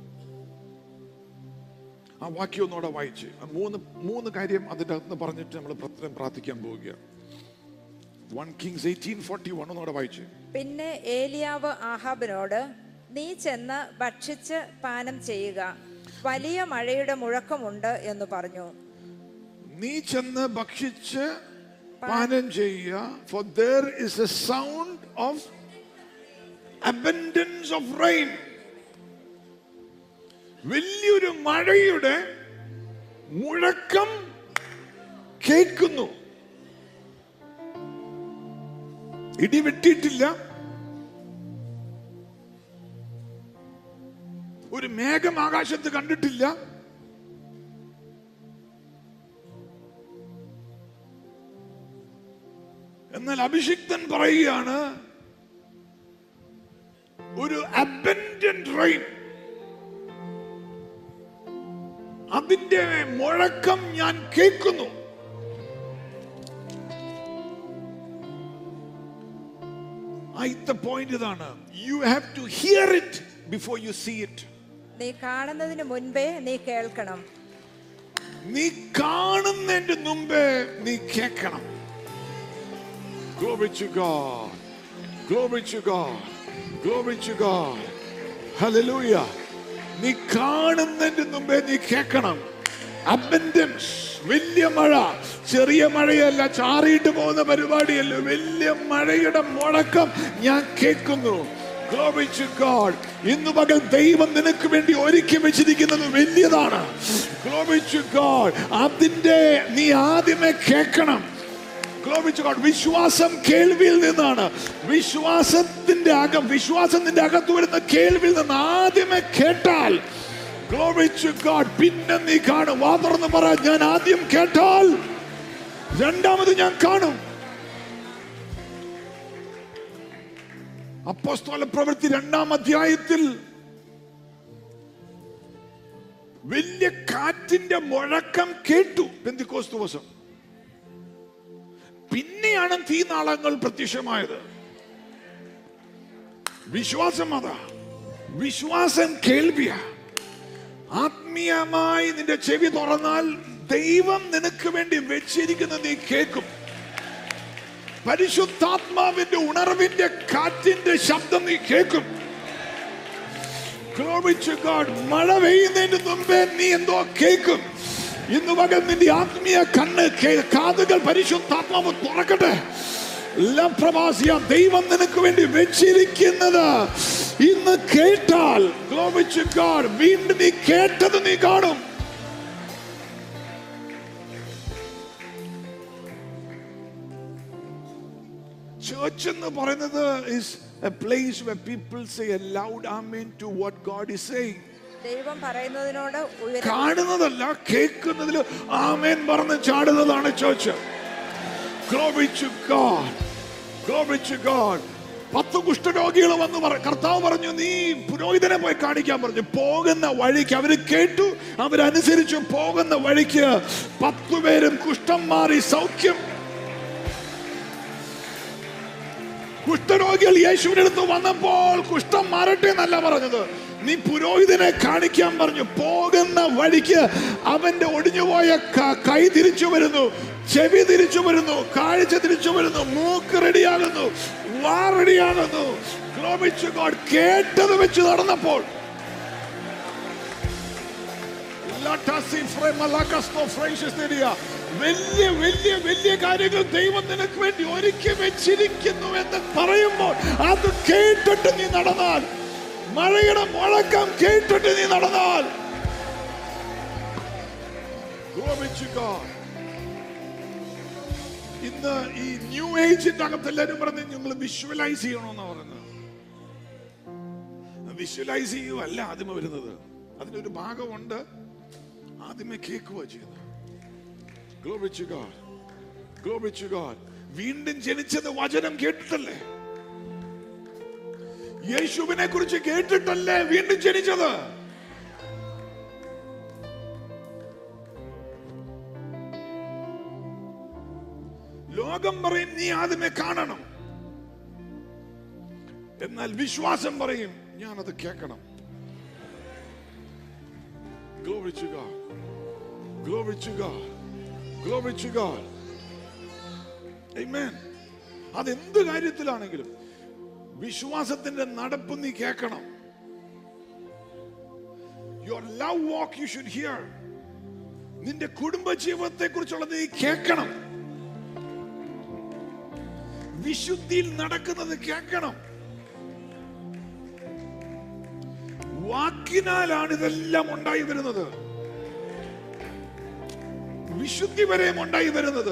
ആ വാക്യം ഒന്നുകൂടെ വായിച്ച് ആ മൂന്ന് മൂന്ന് കാര്യം അതിൻ്റെ അകത്ത് പറഞ്ഞിട്ട് നമ്മൾ പ്രത്യേകം പ്രാർത്ഥിക്കാൻ പോവുക one Kings eighteen forty one ഒന്നുകൂടെ വായിച്ച് പിന്നെ ഏലിയാവ് ആഹാബിനോട് നീ ചെന്ന് ഭക്ഷിച്ച് പാനം ചെയ്യുക വലിയ മഴയുടെ മുഴക്കമുണ്ട് എന്ന് പറഞ്ഞു നീ ചെന്ന് ഭക്ഷിച്ച് പാനം ചെയ്യുക for there is a sound of abundance of rain വലിയൊരു മഴയുടെ മുഴക്കം കേൾക്കുന്നു ഇടി വെട്ടിയിട്ടില്ല ഒരു മേഘം ആകാശത്ത് കണ്ടിട്ടില്ല എന്നാൽ അഭിഷിക്തൻ പറയുകയാണ് ഒരു അബൻഡന്റ് റെയിൻ അതിന്റെ മുഴക്കം ഞാൻ കേൾക്കുന്നു ആദ്യത്തെ പോയിന്റ് ഇതാണ് you have to hear it before you see it നീ കാണുന്നതിന് മുൻപേ നീ കേൾക്കണം നീ കാണുന്നതിന്റെ മുമ്പേ നീ കേൾക്കണം Glory to God. Glory to God. Glory to God. Hallelujah. നീ കാണുന്നതിന്റെ മുമ്പേ നീ കേൾക്കണം അബൻഡൻസ് വലിയ മഴ ചെറിയ മഴയല്ല ചാറിയിട്ട് പോകുന്ന പരിപാടിയല്ല വലിയ മഴയുടെ മുഴക്കം ഞാൻ കേൾക്കുന്നു Glory to God. ഇന്ന് പകൽ ദൈവം നിനക്ക് വേണ്ടി ഒരുക്കി വെച്ചിരിക്കുന്നത് വലിയതാണ് Glory to God. അതിന്റെ നീ ആദ്യമേ കേൾക്കണം Glory to God. വിശ്വാസം കേൾവിയിൽ നിന്നാണ് വിശ്വാസത്തിന്റെ അകം വിശ്വാസത്തിന്റെ അകത്ത് വരുന്ന കേൾവിയിൽ നിന്ന് ആദ്യമേ കേട്ടാൽ Glory to God. പിന്നെ നീ കാണും വാ തുറന്ന് പറ ഞാൻ ആദ്യം കേട്ടാൽ രണ്ടാമത് ഞാൻ കാണും അപ്പോസ്തല പ്രവൃത്തി രണ്ടാം അധ്യായത്തിൽ വലിയ കാറ്റിന്റെ മുഴക്കം കേട്ടു പെന്തിക്കോസ് ദിവസം പിന്നെയാണ് തീനാളങ്ങൾ പ്രത്യക്ഷമായത് വിശ്വാസം അതാ വിശ്വാസം കേൾവിയ ആത്മീയമായി നിന്റെ ചെവി തുറന്നാൽ ദൈവം നിനക്ക് വേണ്ടി വെച്ചിരിക്കുന്നത് നീ കേൾക്കും പരിശുദ്ധാത്മാവിന്റെ ഉണർവിന്റെ കാറ്റിന്റെ ശബ്ദം നീ കേൾക്കും Glory to God. മഴ പെയ്യുന്നതിന് മുമ്പേ നീ എന്തോ കേൾക്കും ഇന്ന് പകൽ നിന്റെ ആത്മീയ കണ്ണ് കേ- കാതുകൾ പരിശുദ്ധാത്മാവ് തുറക്കട്ടെ ലപ്രവാസിയ ദൈവം നിനക്ക് വേണ്ടി വെച്ചിരിക്കുന്നത് ഇന്ന് കേട്ടാൽ Glory to God. വീണ്ടും നീ കേട്ടത് നീ കാണും ചർച്ച് എന്ന് പറയുന്നത് is a place where people say a loud amen to what God is saying. ദൈവം പറയുന്നതിനോട് ഉയരം കാണുന്നതല്ല കേൾക്കുന്നതിൽ ആമേൻ പറഞ്ഞ് ചാടുന്നതാണ് ചോദിച്ച് Glory to God. Glory to God. പത്ത് കുഷ്ഠരോഗികൾ വന്ന് പറ- കർത്താവ് പറഞ്ഞു നീ പുരോഹിതനെ പോയി കാണിക്കാൻ പറഞ്ഞു പോകുന്ന വഴിക്ക് അവര് കേട്ടു അവരനുസരിച്ചു പോകുന്ന വഴിക്ക് പത്തു പേരും കുഷ്ഠം മാറി സൗഖ്യം കുഷ്ഠരോഗികൾ യേശുവിന്റെ അടുത്ത് വന്നപ്പോൾ കുഷ്ഠം മാറട്ടെ എന്നല്ല പറഞ്ഞത് നീ പുരോഹിതനെ കാണിക്കാൻ പറഞ്ഞു പോകുന്ന വഴിക്ക് അവന്റെ ഒടിഞ്ഞുപോയ ക- കൈ തിരിച്ചു വരുന്നു ചെവി തിരിച്ചു വരുന്നു കാഴ്ച തിരിച്ചു വരുന്നു മൂക്ക് റെഡിയാകുന്നു വാ റെഡിയാകുന്നു Glory to God. കേട്ടത് വെച്ച് നടന്നപ്പോൾ ലട്ടസി ഫ്രെമലകസ്തോ ഫ്രൈഷസ്തേരിയ. വലിയ വലിയ വലിയ കാര്യങ്ങൾ ദൈവം നിനക്ക് വേണ്ടി ഒരുക്കി വെച്ചിരിക്കുന്നു എന്ന് പറയുമ്പോൾ അത് കേട്ടിട്ട് നീ നടന്നാൽ മഴയുടെ മുഴക്കം കേട്ടിട്ട് നീ നടന്നാൽ Glory to God. ഇന്ന് ഈ ന്യൂ ഏജിന്റെ അകത്ത് എല്ലാവരും പറഞ്ഞ് നിങ്ങൾ വിഷ്വലൈസ് ചെയ്യണമെന്നാ പറയുന്നത് വിഷ്വലൈസ് ചെയ്യുകയല്ല ആദ്യമേ വരുന്നത് അതിനൊരു ഭാഗമുണ്ട് ആദ്യമേ കേൾക്കുക ചെയ്യുന്നത് Glory to God. Glory to God. വീണ്ടും ജനിച്ചത് വചനം കേട്ടിട്ടല്ലേ യേശുവിനെ കുറിച്ച് കേട്ടിട്ടല്ലേ വീണ്ടും ജനിച്ചത് ലോകം പറയും നീ ആദ്യമേ കാണണം എന്നാൽ വിശ്വാസം പറയും ഞാനത് കേൾക്കണം Glory to God. Glory to God. Glory to God. Amen. അതെന്ത് കാര്യത്തിലാണെങ്കിലും വിശ്വാസത്തിന്റെ നടപ്പ് നീ കേൾക്കണം your love walk you should hear നിന്റെ കുടുംബ ജീവിതത്തെ കുറിച്ചുള്ളത് നീ കേൾക്കണം വിശുദ്ധിയിൽ നടക്കുന്നത് കേൾക്കണം വാക്കിനാലാണ് ഇതെല്ലാം ഉണ്ടായി വരുന്നത് വിശുദ്ധി വരെയും ഉണ്ടായി വരുന്നത്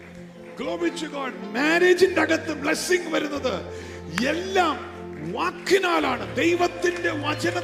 മാരേജിന്റെ അകത്ത് ബ്ലെസ്സിങ് വരുന്നത് എല്ലാം വാക്കിനാലാണ് ദൈവത്തിന്റെ വചനം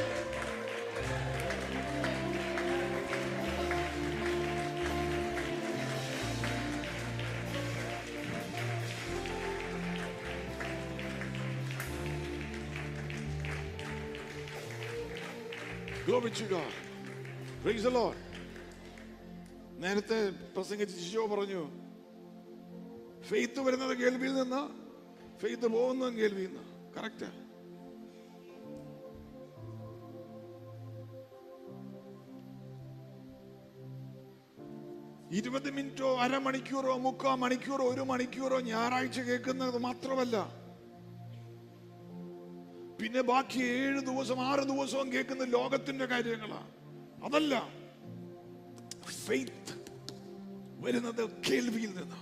Glory to God. Praise the Lord. നേരത്തെ പ്രസംഗിച്ച് ശിശോ പറഞ്ഞു ഫെയ്ത്ത് വരുന്നത് കേൾവിയിൽ നിന്ന് ഫെയ്ത്ത് പോകുന്നതും കേൾവിയിൽ നിന്ന് കറക്റ്റ് ഇരുപത് മിനിറ്റോ അരമണിക്കൂറോ മുക്കാ മണിക്കൂറോ ഒരു മണിക്കൂറോ ഞായറാഴ്ച കേൾക്കുന്നത് മാത്രമല്ല പിന്നെ ബാക്കി ഏഴ് ദിവസം ആറ് ദിവസവും കേൾക്കുന്ന ലോകത്തിന്റെ കാര്യങ്ങളാ അതല്ല ഫെയ്ത്ത് വരുന്നത് കേൾവിയിൽ നിന്ന്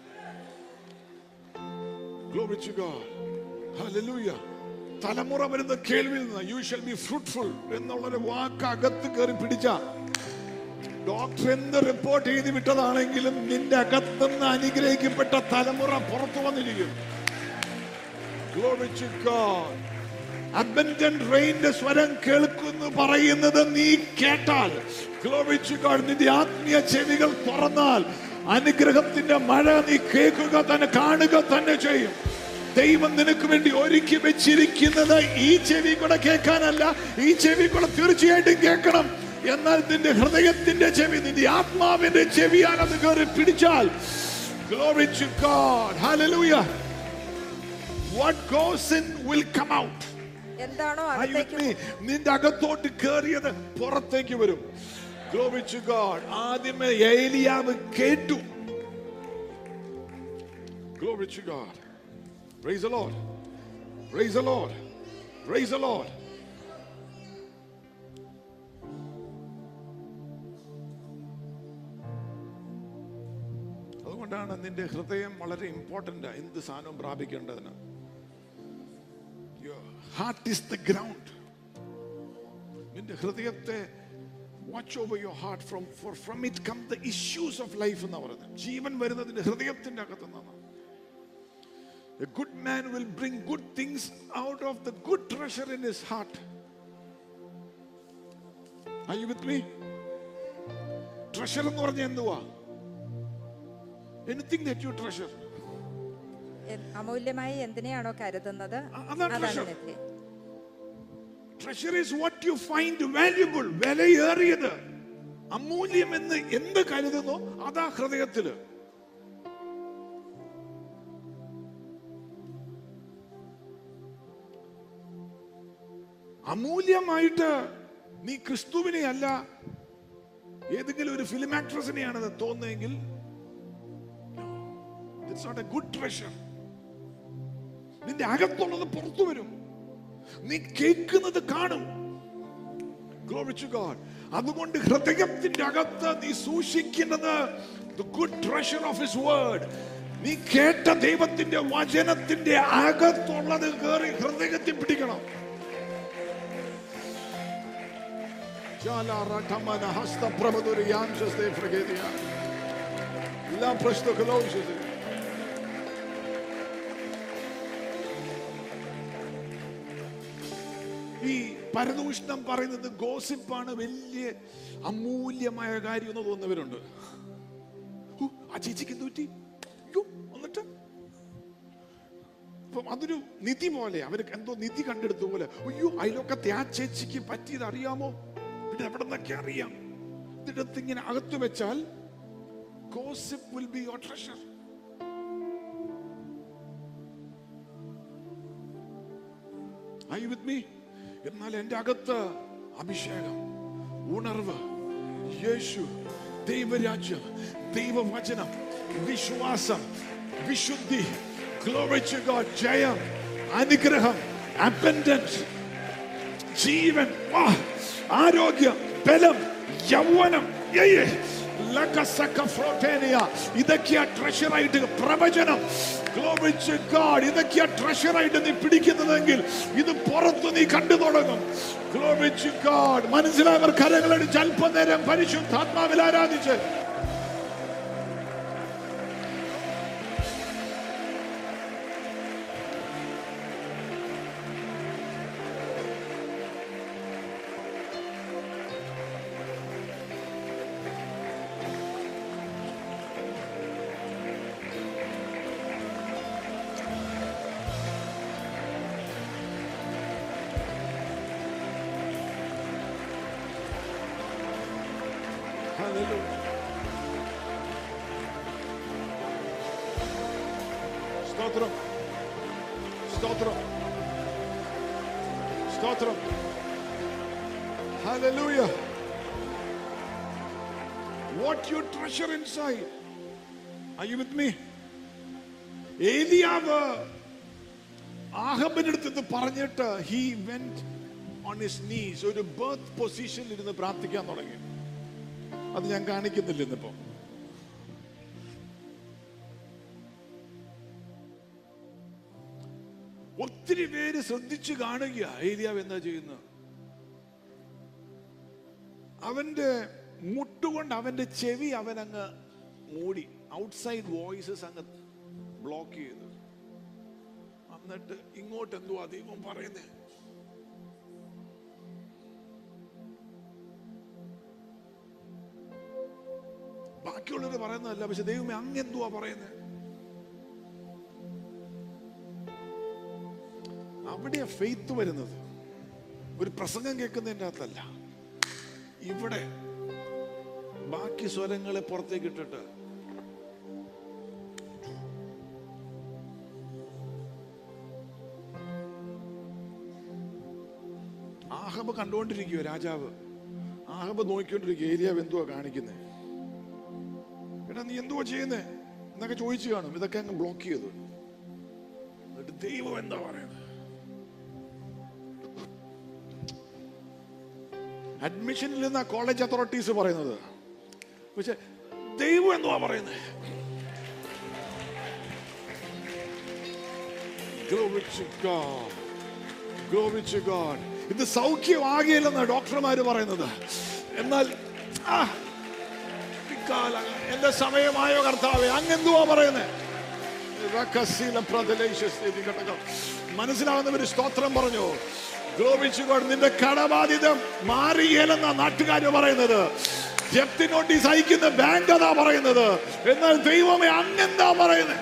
Glory to God. Hallelujah. തലമുറ വരുന്ന കേൾവിയിൽ നിന്ന് യു ഷൽ ബി ഫ്രൂട്ട്ഫുൾ എന്നുള്ളൊരു വാക്ക് അകത്ത് കയറി പിടിച്ച ഡോക്ടർ എന്ത് റിപ്പോർട്ട് ചെയ്ത് വിട്ടതാണെങ്കിലും നിന്റെ അകത്തുനിന്ന് അനുഗ്രഹിക്കപ്പെട്ട തലമുറ പുറത്തു വന്നിരിക്കും Glory to God. Abundant rainന്റെ സ്വരം കേൾക്കുന്നു പറയുന്നത് നീ കേട്ടാൽ Glory to God. നിന്റെ ആത്മീയ ചെവികൾ തുറന്നാൽ അനുഗ്രഹത്തിന്റെ മഴ നീ കേൾക്കുക തന്നെ കാണുക തന്നെ ചെയ്യും ദൈവം നിനക്ക് വേണ്ടി ഒരുക്കി വെച്ചിരിക്കുന്നത് ഈ ചെവി കൂടെ കേൾക്കാനല്ല ഈ ചെവി കൂടെ തീർച്ചയായിട്ടും കേൾക്കണം എന്നാൽ നിന്റെ ഹൃദയത്തിന്റെ ചെവി നിന്റെ ആത്മാവിന്റെ ചെവിയാൽ അത് കയറി പിടിച്ചാൽ Glory to God. Hallelujah. What goes in will come out. എന്താണോ Are you with അകത്തേക്ക് me? നിന്റെ അകത്തോട്ട് കയറിയത് പുറത്തേക്ക് വരും Glory to God. ആദ്യമേ ഏലിയാവ് കേട്ടു Glory to God. Praise the Lord. Praise the Lord. Praise the Lord. അതുകൊണ്ടാണ് നിന്റെ ഹൃദയം വളരെ ഇമ്പോർട്ടൻ്റ് എന്ത് സാധനവും പ്രാപിക്കേണ്ടതിന് ഹാർട്ട് ഈസ് ദ ഗ്രൗണ്ട് നിന്റെ ഹൃദയത്തെ watch over your heart from for from it come the issues of life എന്ന് പറയുന്നത് ജീവൻ വരുന്നതിന്റെ ഹൃദയത്തിന്റെ അകത്ത് നിന്നാണ് A good man will bring good things out of the good treasure in his heart. Are you with me? Treasure എന്ന് പറഞ്ഞാൽ എന്തുവാ എനിത്തിങ് ദാറ്റ് യു ട്രഷർ എ- അമൂല്യമായി എന്തിനെയാണോ കരുതുന്നത് അ- അതാണ് അതാണ് treasure. നിത്യം treasure is what you find valuable വിലയേറിയത് അമൂല്യം എന്ന് എന്ത് കരുതുന്നോ അതാ ഹൃദയത്തില് അമൂല്യമായിട്ട് നീ ക്രിസ്തുവിനെ അല്ല ഏതെങ്കിലും ഒരു ഫിലിം ആക്ട്രസിനെയാണ് തോന്നുന്നതെങ്കിൽ it's not a good treasure നിന്റെ അകത്തുള്ളത് പുറത്തു വരും നീ കേൾക്കുന്നത് കാണും Glory to God. അതുകൊണ്ട് ഹൃദയത്തിന്റെ അകത്ത് നീ സൂക്ഷിക്കുന്നത് the good treasure of his word നീ കേട്ട ദൈവത്തിന്റെ വചനത്തിന്റെ അകത്തുള്ളത് കയറി ഹൃദയത്തിൽ പിടിക്കണം Jalarakhamana hasta prabhaduri yanchas de fregedia. La presto colossus. ഈ പരദൂഷണം പറയുന്നത് ഗോസിപ്പാണ് വലിയ അമൂല്യമായ കാര്യം എന്ന് തോന്നുന്നവരുണ്ട് ഹു, ആ ചേച്ചിക്ക് എന്ത് പറ്റി യ്യോ, എന്നിട്ട് അപ്പം അതൊരു നിധി പോലെ അവർക്ക് എന്തോ നിധി കണ്ടെടുത്ത പോലെ അയ്യോ അയലോക്കത്തെ ആ ചേച്ചിക്ക് പറ്റിയത് അറിയാമോ പിന്നെ എവിടെ നിന്നൊക്കെ അറിയാം ഇതിടത്ത് ഇങ്ങനെ അകത്ത് വെച്ചാൽ gossip will be your treasure Are you with me? എന്നാൽ എൻ്റെ അകത്ത് അഭിഷേകം ഉണർവ് യേശു ദൈവരാജ്യം ദൈവവചനം വിശ്വാസം വിശുദ്ധി Glory to God, ജയം അനുഗ്രഹം അബൻഡൻസ് ജീവൻ ആ, ആരോഗ്യം ബലം യൗവനം ഏയ്, ലകസക ഫ്രോട്ടേനിയ. ഇതൊക്കെയാ ട്രഷറായിട്ട് പ്രവചനം Glory to God. ഇതൊക്കെയാ ട്രഷറായിട്ട് നീ പിടിക്കുന്നതെങ്കിൽ ഇത് പുറത്ത് നീ കണ്ടു തുടങ്ങും Glory to God. മനസ്സിലായവർ കരങ്ങളടിച്ച് അല്പനേരം പരിശുദ്ധാത്മാവിൽ ആരാധിച്ച് Hallelujah. സ്തോത്രം സ്തോത്രം സ്തോത്രം Hallelujah. What you treasure inside. Are you with me? ഏലിയാവ് ആഹബിന്റെ അടുത്ത് ഇത് പറഞ്ഞിട്ട് he went on his knees ഒരു ബർത്ത് പൊസിഷനിൽ ഇരുന്ന് പ്രാർത്ഥിക്കാൻ തുടങ്ങി അത് ഞാൻ കാണിക്കുന്നില്ല ഇന്നിപ്പോ ഒത്തിരി പേര് ശ്രദ്ധിച്ചു കാണുക ഏലിയാവ് എന്താ ചെയ്യുന്നത് അവന്റെ മുട്ടുകൊണ്ട് അവന്റെ ചെവി അവൻ അങ്ങ് മൂടി ഔട്ട്സൈഡ് വോയിസസ് അങ്ങ് ബ്ലോക്ക് ചെയ്തു എന്നിട്ട് ഇങ്ങോട്ട് എന്തുവാ ദൈവം പറയുന്നേ ബാക്കിയുള്ളവർ പറയുന്നതല്ല പക്ഷെ ദൈവമേ അങ്ങ് എന്തുവാ പറയുന്നത് അവിടെയാ ഫെയ്ത്ത് വരുന്നത് ഒരു പ്രസംഗം കേൾക്കുന്നതിൻ്റെ അകത്തല്ല ഇവിടെ ബാക്കി സ്വരങ്ങളെ പുറത്തേക്ക് ഇട്ടിട്ട് ആഹബ് കണ്ടുകൊണ്ടിരിക്കുക രാജാവ് ആഹബ് നോക്കിക്കൊണ്ടിരിക്കുക ഏരിയാവ് എന്തുവാ കാണിക്കുന്നത് എടാ നീ എന്തുവാ ചെയ്യുന്നേ എന്നൊക്കെ ചോദിച്ചു കാണും ഇതൊക്കെ അങ്ങ് ബ്ലോക്ക് ചെയ്തു എന്നിട്ട് ദൈവം എന്താ പറയുന്നത് അഡ്മിഷനിൽ നിന്നാ കോളേജ് അതോറിറ്റീസ് പറയുന്നത് പക്ഷെ ദൈവം എന്തുവാ പറയുന്നത് Glory to God. Glory to God. ഇത് സൗഖ്യമാകില്ലെന്നാണ് ഡോക്ടർമാര് പറയുന്നത് എന്നാൽ ആ, ഇക്കാല എന്റെ സമയമായോ കർത്താവേ അങ്ങെന്തുവാ പറയുന്നത് മനസ്സിലാവുന്നവര് സ്തോത്രം പറഞ്ഞു ഗ്ലോപിച്ചുകൊണ്ട് നിന്റെ കടബാധിതം മാറിയേലെന്ന നാട്ടുകാര് പറയുന്നത് ജപ്തി നോട്ടീസ് അയക്കുന്ന ബാങ്ക് അതാ പറയുന്നത് എന്നാൽ ദൈവമേ അങ്ങെന്താ പറയുന്നത്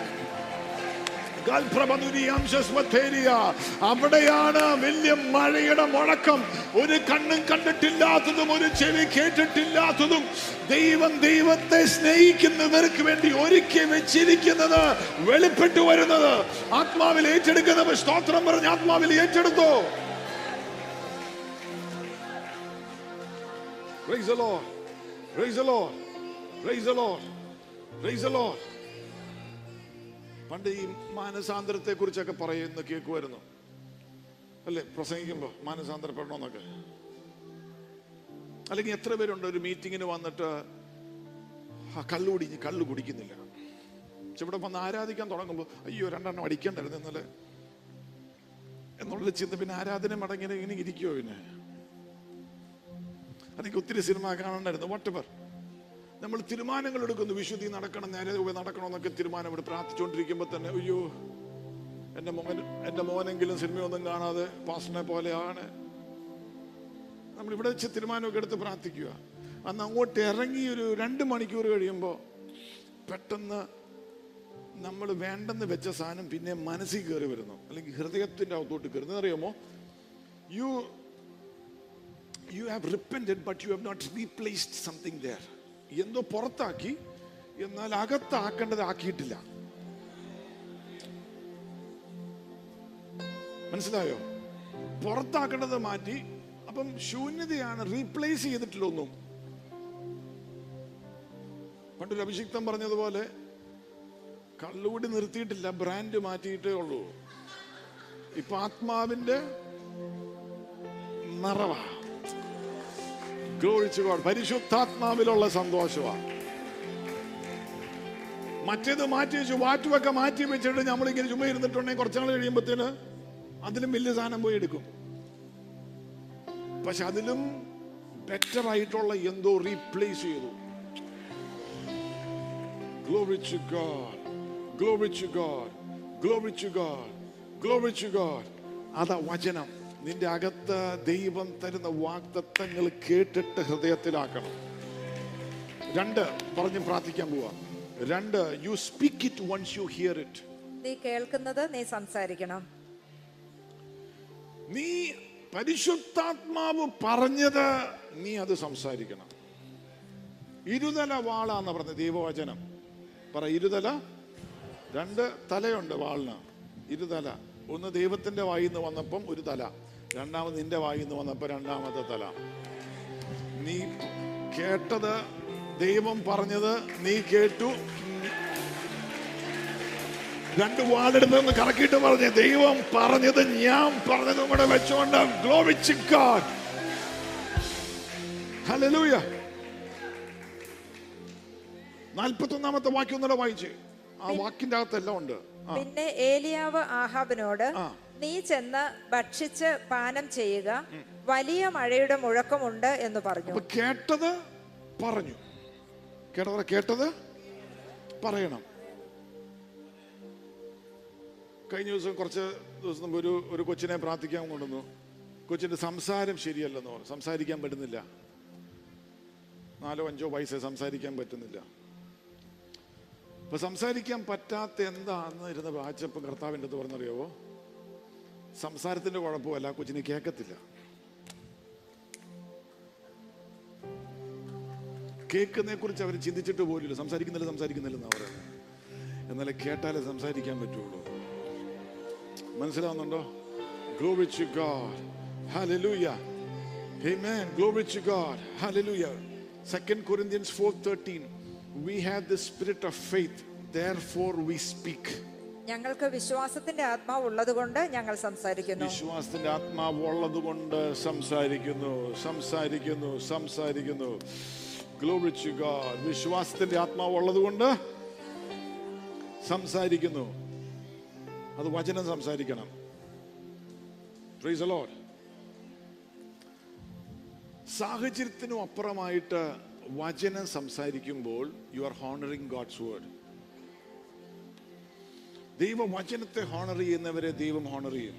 ഗൽപ്രഭതുരിയാംശസ്വത്തേരിയ. അവിടെയാണ് വലിയ മഴയുടെ മുഴക്കം ഒരു കണ്ണും കണ്ടിട്ടില്ലാത്തതും ഒരു ചെവി കേട്ടിട്ടില്ലാത്തതും ദൈവം ദൈവത്തെ സ്നേഹിക്കുന്നവർക്ക് വേണ്ടി ഒരുക്കി വെച്ചിരിക്കുന്നത് വെളിപ്പെട്ടു വരുന്നത് ആത്മാവിൽ ഏറ്റെടുക്കുന്നവർ സ്തോത്രം പറഞ്ഞ് ആത്മാവിൽ ഏറ്റെടുത്തോ Praise the Lord. Praise the Lord. Praise the Lord. Praise the Lord. പണ്ട് ഈ മാനസാന്തരത്തെ കുറിച്ചൊക്കെ പറയുന്ന കേൾക്കുമായിരുന്നു അല്ലേ പ്രസംഗിക്കുമ്പോ മാനസാന്തരപ്പെടണമെന്നൊക്കെ അല്ലെങ്കിൽ എത്ര പേരുണ്ട് ഒരു മീറ്റിങ്ങിന് വന്നിട്ട് ആ കള്ളു കുടിഞ്ഞ് കള്ളു കുടിക്കുന്നില്ല പക്ഷെ ഇവിടെ വന്ന് ആരാധിക്കാൻ തുടങ്ങുമ്പോൾ അയ്യോ രണ്ടെണ്ണം അടിക്കണ്ടായിരുന്നു ഇന്നലെ എന്നുള്ള ചിന്ത പിന്നെ ആരാധന മടങ്ങിനെ ഇങ്ങനെ ഇരിക്കുമോ പിന്നെ അല്ലെങ്കിൽ ഒത്തിരി സിനിമ കാണണ്ടായിരുന്നു വട്ടവർ നമ്മൾ തീരുമാനങ്ങൾ എടുക്കുന്നു വിശുദ്ധി നടക്കണം നേരെ ചൊവ്വേ നടക്കണം എന്നൊക്കെ തീരുമാനം ഇവിടെ പ്രാർത്ഥിച്ചുകൊണ്ടിരിക്കുമ്പോൾ തന്നെ അയ്യോ എൻ്റെ മോൻ എൻ്റെ മോനെങ്കിലും സിനിമയൊന്നും കാണാതെ പാസ്റ്ററിനെ പോലെയാണ് നമ്മൾ ഇവിടെ വെച്ച് തീരുമാനമൊക്കെ എടുത്ത് പ്രാർത്ഥിക്കുക അന്ന് അങ്ങോട്ട് ഇറങ്ങി ഒരു രണ്ട് മണിക്കൂർ കഴിയുമ്പോൾ പെട്ടെന്ന് നമ്മൾ വേണ്ടെന്ന് വെച്ച സാധനം പിന്നെ മനസ്സിൽ കയറി വരുന്നു അല്ലെങ്കിൽ ഹൃദയത്തിൻ്റെ അകത്തോട്ട് കയറുന്നത് അറിയാമോ you you have repented but you have not replaced something there എന്തോ പുറത്താക്കി എന്നാൽ അകത്താക്കേണ്ടത് ആക്കിയിട്ടില്ല മനസ്സിലായോ പുറത്താക്കേണ്ടത് മാറ്റി അപ്പം ശൂന്യതയാണ് റീപ്ലേസ് ചെയ്തിട്ടില്ല ഒന്നും പണ്ടൊരു അഭിഷിക്തം പറഞ്ഞതുപോലെ കള്ളുകൂടി നിർത്തിയിട്ടില്ല ബ്രാൻഡ് മാറ്റിയിട്ടേ ഉള്ളൂ ഇപ്പൊ ആത്മാവിന്റെ നിറവാ Glory to God. പരിശുദ്ധാത്മാവിലുള്ള സന്തോഷമാണ് മറ്റേത് മാറ്റി വെച്ചു വാറ്റുമൊക്കെ മാറ്റി വെച്ചിട്ട് നമ്മളിങ്ങനെ ചുമ്മാ ഇരുന്നിട്ടുണ്ടെങ്കിൽ കുറച്ചാൾ കഴിയുമ്പോഴത്തേന് അതിലും വലിയ സാധനം പോയി എടുക്കും പക്ഷെ അതിലും ബെറ്റർ ആയിട്ടുള്ള എന്തോ റീപ്ലേസ് ചെയ്തു Glory to God. Glory to God. Glory to God. Glory to God. അതാ വചനം നിന്റെ അകത്ത് ദൈവം തരുന്ന വാഗ്ദത്തങ്ങൾ കേട്ടിട്ട് ഹൃദയത്തിലാക്കണം രണ്ട് പറഞ്ഞ് പ്രാർത്ഥിക്കാൻ പോവാ രണ്ട് you speak it once you hear it നീ കേൾക്കുന്നത് നീ സംസാരിക്കണം നീ പരിശുദ്ധാത്മാവ് പറഞ്ഞത് നീ അത് സംസാരിക്കണം ഇരുതല വാളാന്ന് പറഞ്ഞ ദൈവവചനം പറ ഇരുതല രണ്ട് തലയുണ്ട് വാളിന് ഇരുതല ഒന്ന് ദൈവത്തിന്റെ വായിൽ നിന്ന് വന്നപ്പം ഒരു തല രണ്ടാമത് നിന്റെ വായിൽ നിന്ന് വന്നപ്പോ രണ്ടാമത്തെ തല നീ കേട്ടത് ദൈവം പറഞ്ഞത് നീ കേട്ടു രണ്ട് വാളെടുത്തൊന്ന് കറക്കിയിട്ട് പറഞ്ഞ് ദൈവം പറഞ്ഞത് ഞാൻ പറഞ്ഞതും കൂടെ വെച്ചുകൊണ്ട് ഗ്ലോവിച്ച് God. Hallelujah. നാൽപ്പത്തൊന്നാമത്തെ വാക്യം ഒന്നുകൂടെ വായിച്ച് ആ വാക്കിന്റെ അകത്തെല്ലാം ഉണ്ട് ആ പിന്നെ ഏലിയാവ് ആഹാബിനോട് ആ. നീ ചെന്ന് ഭക്ഷിച്ച് പാനം ചെയ്യുക വലിയ മഴയുടെ മുഴക്കമുണ്ട് എന്ന് പറഞ്ഞു അപ്പൊ കേട്ടത് പറഞ്ഞു കേട്ടത് കേട്ടത് പറയണം കഴിഞ്ഞ ദിവസം കുറച്ച് ദിവസം മുമ്പ് ഒരു ഒരു കൊച്ചിനെ പ്രാർത്ഥിക്കാൻ കൊണ്ടുവന്നു കൊച്ചിന്റെ സംസാരം ശരിയല്ലെന്ന് പറഞ്ഞു സംസാരിക്കാൻ പറ്റുന്നില്ല നാലോ അഞ്ചോ വയസ്സേ സംസാരിക്കാൻ പറ്റുന്നില്ല അപ്പൊ സംസാരിക്കാൻ പറ്റാത്ത എന്താന്ന് ഇരുന്ന് വായിച്ചപ്പോൾ കർത്താവിൻ്റെ അടുത്ത് പറഞ്ഞറിയാവോ സംസാരത്തിന്റെ കുഴപ്പമല്ല ആ കൊച്ചിന് കേൾക്കത്തില്ല കേൾക്കുന്നതിനെ കുറിച്ച് അവർ ചിന്തിച്ചിട്ട് പോലില്ല സംസാരിക്കുന്നില്ല സംസാരിക്കുന്നില്ല എന്നാ പറയുന്നത് എന്നാലേ കേട്ടാലേ സംസാരിക്കാൻ പറ്റുള്ളൂ മനസ്സിലാവുന്നുണ്ടോ glory to God hallelujah Amen. Glory to God. Hallelujah. Second Corinthians 4:13. We have the spirit of faith, therefore we speak. ഞങ്ങൾക്ക് വിശ്വാസത്തിന്റെ ആത്മാവ് ഉള്ളതുകൊണ്ട് ഞങ്ങൾ സംസാരിക്കുന്നു വിശ്വാസത്തിന്റെ ആത്മാവ് ഉള്ളത് കൊണ്ട് സംസാരിക്കുന്നു സംസാരിക്കുന്നു സംസാരിക്കുന്നു Glory to God. വിശ്വാസത്തിന്റെ ആത്മാവ് ഉള്ളത് കൊണ്ട് സംസാരിക്കുന്നു അത് വചനം സംസാരിക്കണം Praise the Lord. സാഹചര്യത്തിനും അപ്പുറമായിട്ട് വചനം സംസാരിക്കുമ്പോൾ you are honouring God's word ദൈവ വചനത്തെ ഹോണർ ചെയ്യുന്നവരെ ദൈവം ഹോണർ ചെയ്യും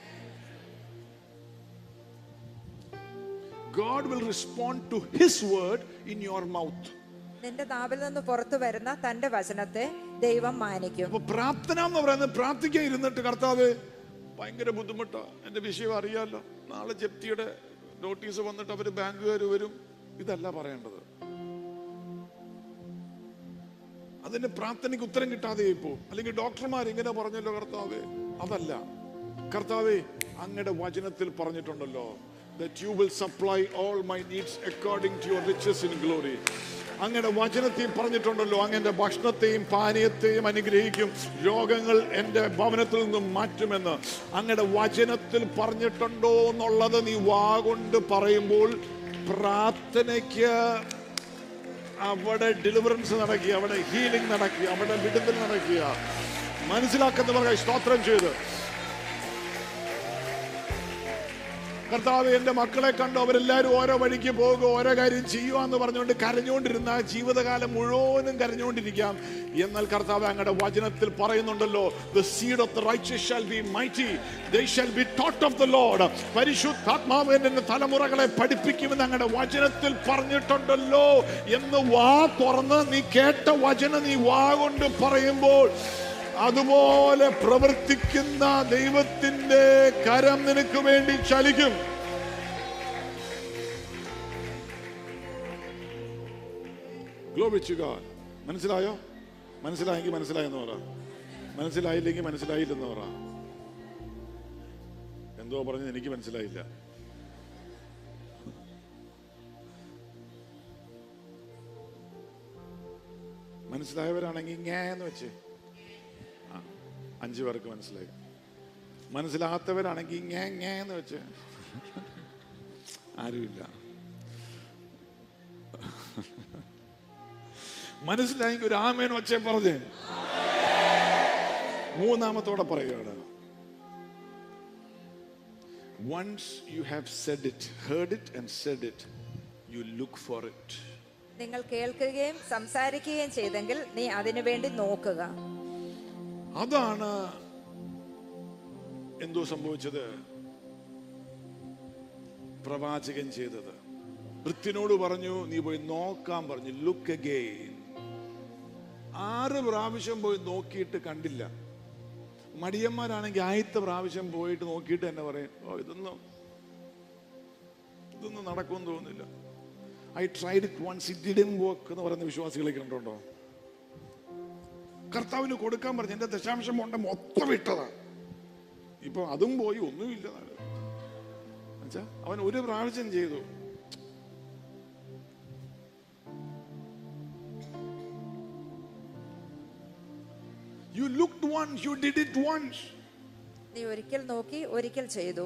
God will respond to his word in your mouth. നിന്റെ നാവിൽ നിന്ന് പുറത്തു വരുന്ന തന്റെ വചനത്തെ ദൈവം മാനിക്കും അപ്പൊ പ്രാർത്ഥന എന്ന് പറയുന്നത് പ്രാർത്ഥിക്കാൻ ഇരുന്നിട്ട് കർത്താവ് ഭയങ്കര ബുദ്ധിമുട്ടാ എന്റെ വിഷയം അറിയാലോ നാളെ ജപ്തിയുടെ നോട്ടീസ് വന്നിട്ട് അവര് ബാങ്കുകാർ വരും ഇതല്ല പറയേണ്ടത് അതിന്റെ പ്രാർത്ഥനയ്ക്ക് ഉത്തരം കിട്ടാതെ ഇപ്പോ അല്ലെങ്കിൽ ഡോക്ടർമാർ ഇങ്ങനെ പറഞ്ഞല്ലോ കർത്താവേ അതല്ല കർത്താവേ അങ്ങയുടെ വചനത്തിൽ പറഞ്ഞിട്ടുണ്ടല്ലോ that you will supply all my needs according to your riches in glory അങ്ങയുടെ വചനത്തിൽ പറഞ്ഞിട്ടുണ്ടല്ലോ അങ്ങന്റെ ഭക്ഷണത്തെയും പാനീയത്തെയും അനുഗ്രഹിക്കും രോഗങ്ങൾ എൻ്റെ ഭവനത്തിൽ നിന്നും മാറ്റുമെന്ന് അങ്ങയുടെ വചനത്തിൽ പറഞ്ഞിട്ടുണ്ടോ എന്നുള്ളത് നീ വാഗൊണ്ട് പറയുമ്പോൾ പ്രാർത്ഥനയ്ക്ക് അവിടെ ഡെലിവറൻസ് നടക്കുക അവിടെ ഹീലിംഗ് നടക്കുക അവിടെ വിടുതൽ നടക്കുക മനസ്സിലാക്കുന്നവർക്കായി സ്തോത്രം ചെയ്ത് കർത്താവ് എൻ്റെ മക്കളെ കണ്ടു അവരെല്ലാവരും ഓരോ വഴിക്ക് പോകുക ഓരോ കാര്യം ചെയ്യുക എന്ന് പറഞ്ഞുകൊണ്ട് കരഞ്ഞുകൊണ്ടിരുന്ന ജീവിതകാലം മുഴുവനും കരഞ്ഞുകൊണ്ടിരിക്കാം എന്നാൽ കർത്താവ് അങ്ങയുടെ വചനത്തിൽ പറയുന്നുണ്ടല്ലോ the seed of the righteous shall be mighty they shall be taught of the lord പരിശുദ്ധാത്മാവ് എന്നെ തലമുറകളെ പഠിപ്പിക്കുമെന്ന് അങ്ങയുടെ വചനത്തിൽ പറഞ്ഞിട്ടുണ്ടല്ലോ എന്ന് വാ തുറന്ന് നീ കേട്ട വചനം നീ വാ കൊണ്ട് പറയുമ്പോൾ അതുപോലെ പ്രവർത്തിക്കുന്ന ദൈവത്തിന്റെ കരം നിനക്ക് വേണ്ടി ചലിക്കും Glory to God. മനസ്സിലായോ മനസ്സിലായെങ്കിൽ മനസ്സിലായെന്ന് പറ മനസ്സിലായില്ലെങ്കിൽ മനസ്സിലായില്ലെന്ന് പറ എന്തോ പറഞ്ഞത് എനിക്ക് മനസ്സിലായില്ല മനസ്സിലായവരാണെങ്കിൽ ഇങ്ങേന്ന് വെച്ച് ആ, അഞ്ചു പേർക്ക് മനസ്സിലായി മനസ്സിലാത്തവരാണെങ്കിൽ ഇങ്ങേ ഇങ്ങേന്ന് വെച്ച് ആരുമില്ല മനസ്സിലായെങ്കിൽ ഒരു ആമേൻ വച്ചേ പറഞ്ഞേ മൂന്നാമത്തോടെ പറയുകയാണ് once you have said it heard it and said it you look for it നിങ്ങൾ കേൾക്കുകയും സംസാരിക്കുകയും ചെയ്തെങ്കിൽ നീ അതിനു വേണ്ടി നോക്കുക അതാണ് എന്തോ സംഭവിച്ചത് പ്രവാചകൻ ചെയ്തത് വൃത്തിനോട് പറഞ്ഞു നീ പോയി നോക്കാൻ പറഞ്ഞു ലുക്ക് അഗെയിൻ ആറ് പ്രാവശ്യം പോയി നോക്കിയിട്ട് കണ്ടില്ല മടിയന്മാരാണെങ്കിൽ ആദ്യത്തെ പ്രാവശ്യം പോയിട്ട് നോക്കിയിട്ട് തന്നെ പറയും ഓ ഇതൊന്നും ഇതൊന്നും നടക്കുമെന്ന് തോന്നുന്നില്ല I tried it once it didn't work എന്ന് പറയുന്ന വിശ്വാസികളെ കണ്ടുണ്ടോ കർത്താവിന് കൊടുക്കാൻ പറഞ്ഞു എന്റെ ദശാംശം കൊണ്ട് മൊത്തം ഇട്ടതാ ഇപ്പൊ അതും പോയി ഒന്നുമില്ല എന്നുവെച്ചാ അവൻ ഒരു പ്രാവശ്യം ചെയ്തു you looked once you did it once നീ ഒരിക്കൽ നോക്കി ഒരിക്കൽ ചെയ്തു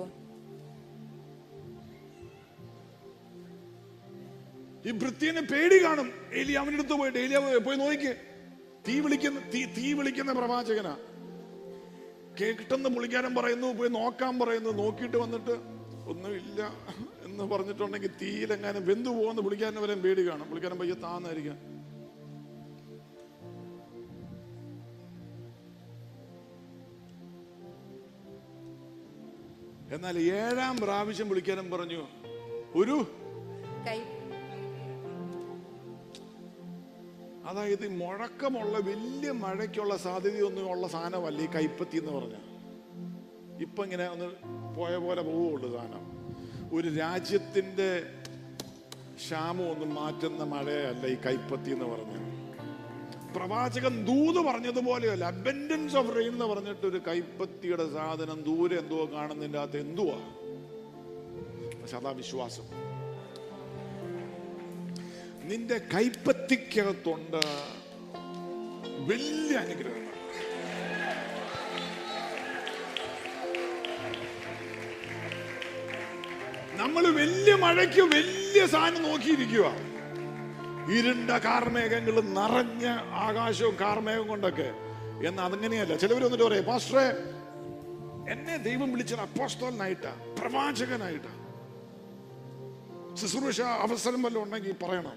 ഈ ഭൃത്യന് പേടി കാണും ഏലി അവൻ്റെ അടുത്ത് പോയിട്ട് ഏലിയാവ് പോയി നോക്കിക്ക് തീ വിളിക്കുന്ന തീ തീ വിളിക്കുന്ന പ്രവാചകനാ കേട്ടെന്ന് പുള്ളിക്കാരൻ പറയുന്നു പോയി നോക്കാൻ പറയുന്നു നോക്കിയിട്ട് വന്നിട്ട് ഒന്നുമില്ല എന്ന് പറഞ്ഞിട്ടുണ്ടെങ്കിൽ തീയിലെങ്ങാനും വെന്തു പോകുന്ന പുള്ളിക്കാരന് വരെ പേടി കാണും പുള്ളിക്കാരൻ പയ്യെ താന്നായിരിക്കാം എന്നാൽ ഏഴാം പ്രാവശ്യം പുള്ളിക്കാരൻ പറഞ്ഞു ഒരു കൈ അതായത് ഈ മുഴക്കമുള്ള വലിയ മഴയ്ക്കുള്ള സാധ്യതയൊന്നും ഉള്ള സാധനമല്ല ഈ കൈപ്പത്തി എന്ന് പറഞ്ഞ ഇപ്പൊ ഇങ്ങനെ ഒന്ന് പോയ പോലെ പോവുള്ളൂ സാധനം ഒരു രാജ്യത്തിന്റെ ക്ഷാമം ഒന്നും മാറ്റുന്ന മഴയല്ല ഈ കൈപ്പത്തി എന്ന് പറഞ്ഞ പ്രവാചകൻ ദൂത് പറഞ്ഞതുപോലെയല്ല അബൻഡൻസ് ഓഫ് റെയിൻ എന്ന് പറഞ്ഞിട്ട് ഒരു കൈപ്പത്തിയുടെ സാധനം ദൂരെ എന്തോ കാണുന്നതിൻ്റെ അകത്ത് എന്തുവാ പക്ഷെ അതാ വിശ്വാസം നിന്റെ കൈപ്പത്തിക്കകത്തുണ്ട് വലിയ അനുഗ്രഹങ്ങൾ നമ്മൾ വലിയ മഴയ്ക്ക് വലിയ സാധനം നോക്കിയിരിക്കുക ഇരുണ്ട കാർമേഘങ്ങൾ നിറഞ്ഞ ആകാശവും കാർമേഘം കൊണ്ടൊക്കെ എന്ന് അതങ്ങനെയല്ല ചിലവർ വന്നിട്ട് പറയാം പാസ്റ്ററെ എന്നെ ദൈവം വിളിച്ചത് അപ്പോസ്തോലനായിട്ടാ പ്രവാചകനായിട്ടാ ശുശ്രൂഷ അവസരം വല്ലതും ഉണ്ടെങ്കിൽ പറയണം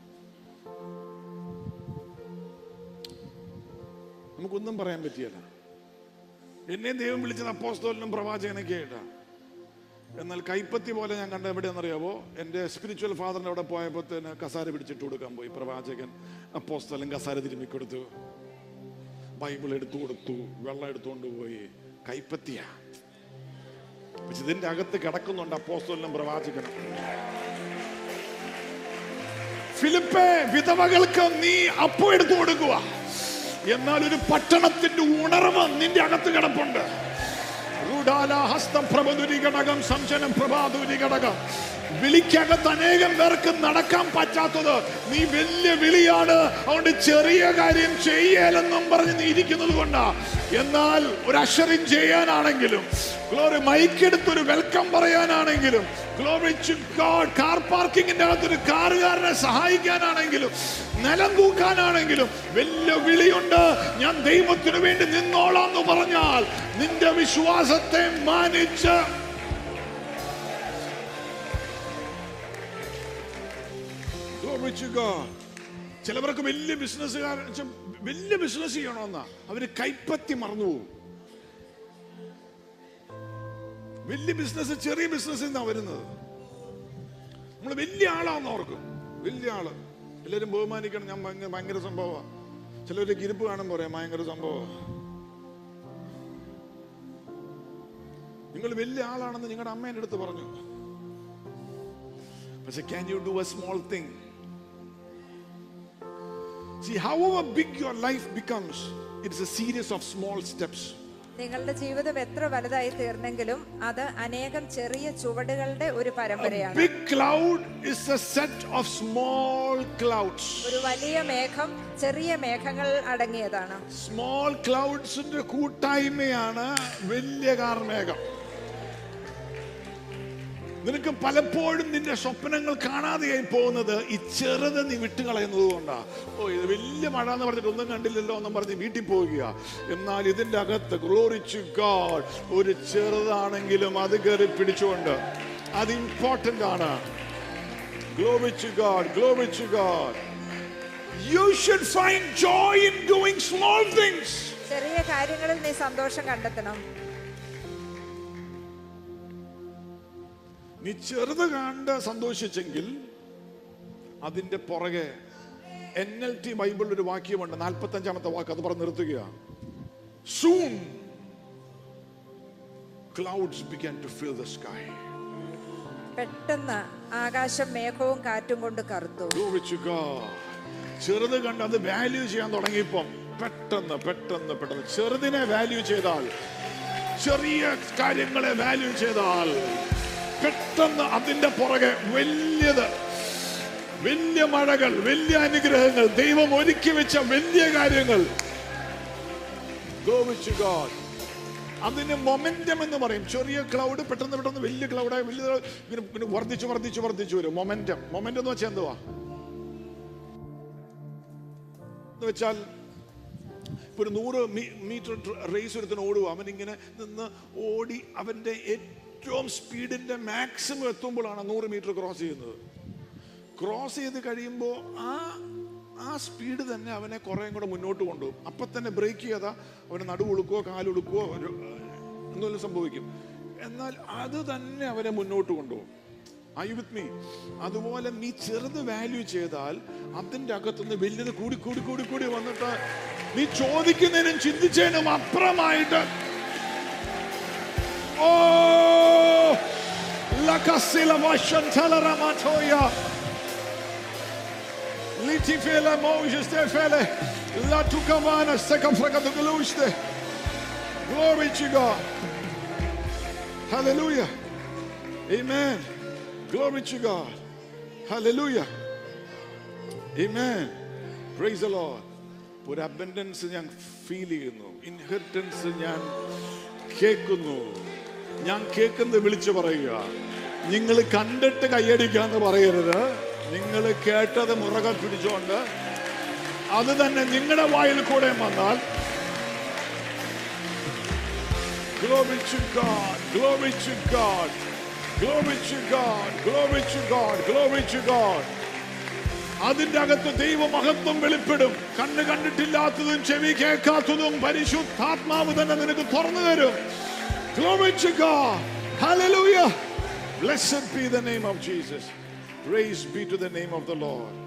നമുക്കൊന്നും പറയാൻ പറ്റിയല്ല എന്നെ ദൈവം വിളിച്ചത് അപ്പോസ്തോലിനും പ്രവാചകനൊക്കെ ആയിട്ടാ എന്നാൽ കൈപ്പത്തി പോലെ ഞാൻ കണ്ട എവിടെയെന്നറിയാവോ എൻ്റെ സ്പിരിച്വൽ ഫാദറിൻ്റെ അവിടെ പോയപ്പോൾ തന്നെ കസാര പിടിച്ചിട്ട് കൊടുക്കാൻ പോയി പ്രവാചകൻ അപ്പോസ്തലൻ കസാര തിരുമ്മി കൊടുത്തു ബൈബിൾ എടുത്തു കൊടുത്തു വെള്ളം എടുത്തുകൊണ്ട് പോയി കൈപ്പത്തിയാ പക്ഷെ ഇതിന്റെ അകത്ത് കിടക്കുന്നുണ്ട് അപ്പോസ്തലനും പ്രവാചകനും ഫിലിപ്പേ വിധവകൾക്ക് നീ അപ്പം എടുത്തു കൊടുക്കുക എന്നാൽ ഒരു പട്ടണത്തിന്റെ ഉണർവ് നിന്റെ അകത്ത് കിടപ്പുണ്ട് ൂഢാല ഹസ്തം പ്രഭതുരി ഘടകം സംശനം പ്രഭാതുരി ഘടകം വിളിക്കകത്ത് അനേകം പേർക്ക് നടക്കാൻ പറ്റാത്തത് നീ വലിയ വിളിയാണ് അതുകൊണ്ട് ചെറിയ കാര്യം ചെയ്യലെന്നും പറഞ്ഞ് നീ ഇരിക്കുന്നത് കൊണ്ടാ എന്നാൽ ഒരു അഷറിൻ ചെയ്യാനാണെങ്കിലും ഗ്ലോറി മൈക്കെടുത്ത് ഒരു വെൽക്കം പറയാനാണെങ്കിലും ഗ്ലോറി ഗോഡ് കാർ പാർക്കിങ്ങിന്റെ അകത്തൊരു കാറുകാരനെ സഹായിക്കാനാണെങ്കിലും നിലം തൂക്കാനാണെങ്കിലും വലിയ വിളിയുണ്ട് ഞാൻ ദൈവത്തിനു വേണ്ടി നിന്നോളാം എന്ന് പറഞ്ഞാൽ നിന്റെ വിശ്വാസത്തെ മാനിച്ച് Glory to God. ചിലവർക്ക് വലിയ ബിസിനസ്സുകാർ വലിയ ബിസിനസ് ചെയ്യണമെന്നാ അവര് കൈപ്പത്തി മറന്നുപോകും വലിയ ബിസിനസ് ചെറിയ ബിസിനസ് നിന്നാ വരുന്നത് നമ്മൾ വലിയ ആളാന്ന് ഓർക്കും വലിയ ആള് എല്ലാവരും ബഹുമാനിക്കണം ഞാൻ ഭയങ്കര ഭയങ്കര സംഭവമാണ് ചിലവരുടെ കിരിപ്പ് കാണുമ്പോൾ പറയാം ഭയങ്കര സംഭവമാണ് നിങ്ങൾ വലിയ ആളാണെന്ന് നിങ്ങളുടെ അമ്മേൻ്റെ അടുത്ത് പറഞ്ഞു പക്ഷെ can you do a small thing See, however big your life becomes, it's a series of small steps. നിങ്ങളുടെ ജീവിതം എത്ര വലുതായി തീർന്നെങ്കിലും അത് അനേകം ചെറിയ ചുവടുകളുടെ ഒരു A പരമ്പരയാണ് big cloud is a set of small clouds. ഒരു വലിയ മേഘം ചെറിയ മേഘങ്ങൾ അടങ്ങിയതാണ് സ്മോൾ ക്ലൗഡ്സിന്റെ കൂട്ടായ്മയാണ് വലിയ കാർമേഘം നിനക്ക് പലപ്പോഴും നിന്റെ സ്വപ്നങ്ങൾ കാണാതെയായി പോകുന്നത് ഈ ചെറുത് നീ വിട്ടുകളയുന്നത് കൊണ്ടാ ഓ ഇത് വലിയ മഴ എന്ന് പറഞ്ഞിട്ട് ഒന്നും കണ്ടില്ലല്ലോ എന്നും പറഞ്ഞ് വീട്ടിൽ പോവുക എന്നാൽ ഇതിന്റെ അകത്ത് ഗ്ലോറിച്ചു ഗാഡ് ഒരു ചെറുതാണെങ്കിലും അത് കയറി പിടിച്ചുകൊണ്ട് അത് ഇമ്പോർട്ടന്റ് ആണ് ഗ്ലോറിച്ചു ഗാഡ് ഗ്ലോറിച്ചു God you should find joy in doing small things ചെറിയ കാര്യങ്ങളിൽ നീ സന്തോഷം കണ്ടെത്തണം നീ ചെറുത് കണ്ട് സന്തോഷിച്ചെങ്കിൽ അതിന്റെ പുറകെ എൻ എൽ ടി ബൈബിളിൽ ഒരു വാക്യമുണ്ട് നാൽപ്പത്തി അഞ്ചാമത്തെ വാക്ക് അത് പറഞ്ഞ് നിർത്തുക soon clouds began to fill the sky പെട്ടെന്ന് ആകാശം മേഘവും കാറ്റും കൊണ്ട് കറുത്തു ചെറുത് കണ്ട് അത് വാല്യൂ ചെയ്യാൻ തുടങ്ങിയപ്പം പെട്ടെന്ന് പെട്ടെന്ന് പെട്ടെന്ന് ചെറുതിനെ വാല്യൂ ചെയ്താൽ ചെറിയ കാര്യങ്ങളെ വാല്യൂ ചെയ്താൽ പെട്ടെന്ന് അതിന്റെ പുറകെ വലിയത് വലിയ മഴകൾ വലിയ അനുഗ്രഹങ്ങൾ ദൈവം ഒരുക്കി വെച്ച വലിയ കാര്യങ്ങൾ Glory to God. അതിന് മൊമെന്റം എന്ന് പറയും ചെറിയ ക്ലൗഡ് പെട്ടെന്ന് പെട്ടെന്ന് വലിയ ക്ലൗഡായി വലിയ ഇങ്ങനെ ഇങ്ങനെ വർദ്ധിച്ചു വർദ്ധിച്ചു വർദ്ധിച്ചു വരും മൊമെന്റം മൊമെന്റം എന്ന് വെച്ചാൽ എന്തുവാ എന്ന് വെച്ചാൽ ഇപ്പൊ ഒരു നൂറ് മീറ്റർ റേസ് ഒരുത്തിന് ഓടുക അവൻ ഇങ്ങനെ നിന്ന് ഓടി അവന്റെ ഏറ്റവും സ്പീഡിന്റെ മാക്സിമം എത്തുമ്പോഴാണ് നൂറ് മീറ്റർ ക്രോസ് ചെയ്യുന്നത് ക്രോസ് ചെയ്ത് കഴിയുമ്പോൾ ആ ആ സ്പീഡ് തന്നെ അവനെ കുറേയും കൂടെ മുന്നോട്ട് കൊണ്ടുപോകും അപ്പൊ തന്നെ ബ്രേക്ക് ചെയ്താൽ അവന് നടുവുളുക്കോ കാലുളുക്കോ ഒരു എന്തെങ്കിലും സംഭവിക്കും എന്നാൽ അത് തന്നെ അവനെ മുന്നോട്ട് കൊണ്ടുപോകും ഐ വിത്ത് മീ അതുപോലെ നീ ചെറുത് വാല്യൂ ചെയ്താൽ അതിന്റെ അകത്തുനിന്ന് വലിയത് കൂടി കൂടി കൂടി കൂടി വന്നിട്ട് നീ ചോദിക്കുന്നതിനും ചിന്തിച്ചതിനും അപ്പുറമായിട്ട് ഓ ലക്കസില വശന്തലറമത്തോയ Litifele Moses de fele. La tucavana seca fraca de gluste. Glory to God. Hallelujah. Amen. Glory to God. Hallelujah. Amen. Praise the Lord. ഒരു അബൻഡൻസ് ഞാൻ ഫീൽ ചെയ്യുന്നു ഇൻഹെറിറ്റൻസ് ഞാൻ കേൾക്കുന്നു ഞാൻ കേൾക്കുന്നത് വിളിച്ചു പറയുക നിങ്ങൾ കണ്ടിട്ട് കൈയടിക്കാന്ന് പറയരുത് നിങ്ങൾ കേട്ടത് മുറകെ പിടിച്ചുകൊണ്ട് അത് തന്നെ നിങ്ങളുടെ വായിൽ കൂടെ വന്നാൽ Glory to God. Glory to God. Glory to God. Glory to God. Glory to God. അതിന്റെ അകത്ത് ദൈവമഹത്വം വെളിപ്പെടും കണ്ണ് കണ്ടിട്ടില്ലാത്തതും ചെവി കേൾക്കാത്തതും പരിശുദ്ധാത്മാവ് തന്നെ നിനക്ക് തുറന്നു തരും Glory to God. Hallelujah. Blessed be the name of Jesus. Praise be to the name of the Lord.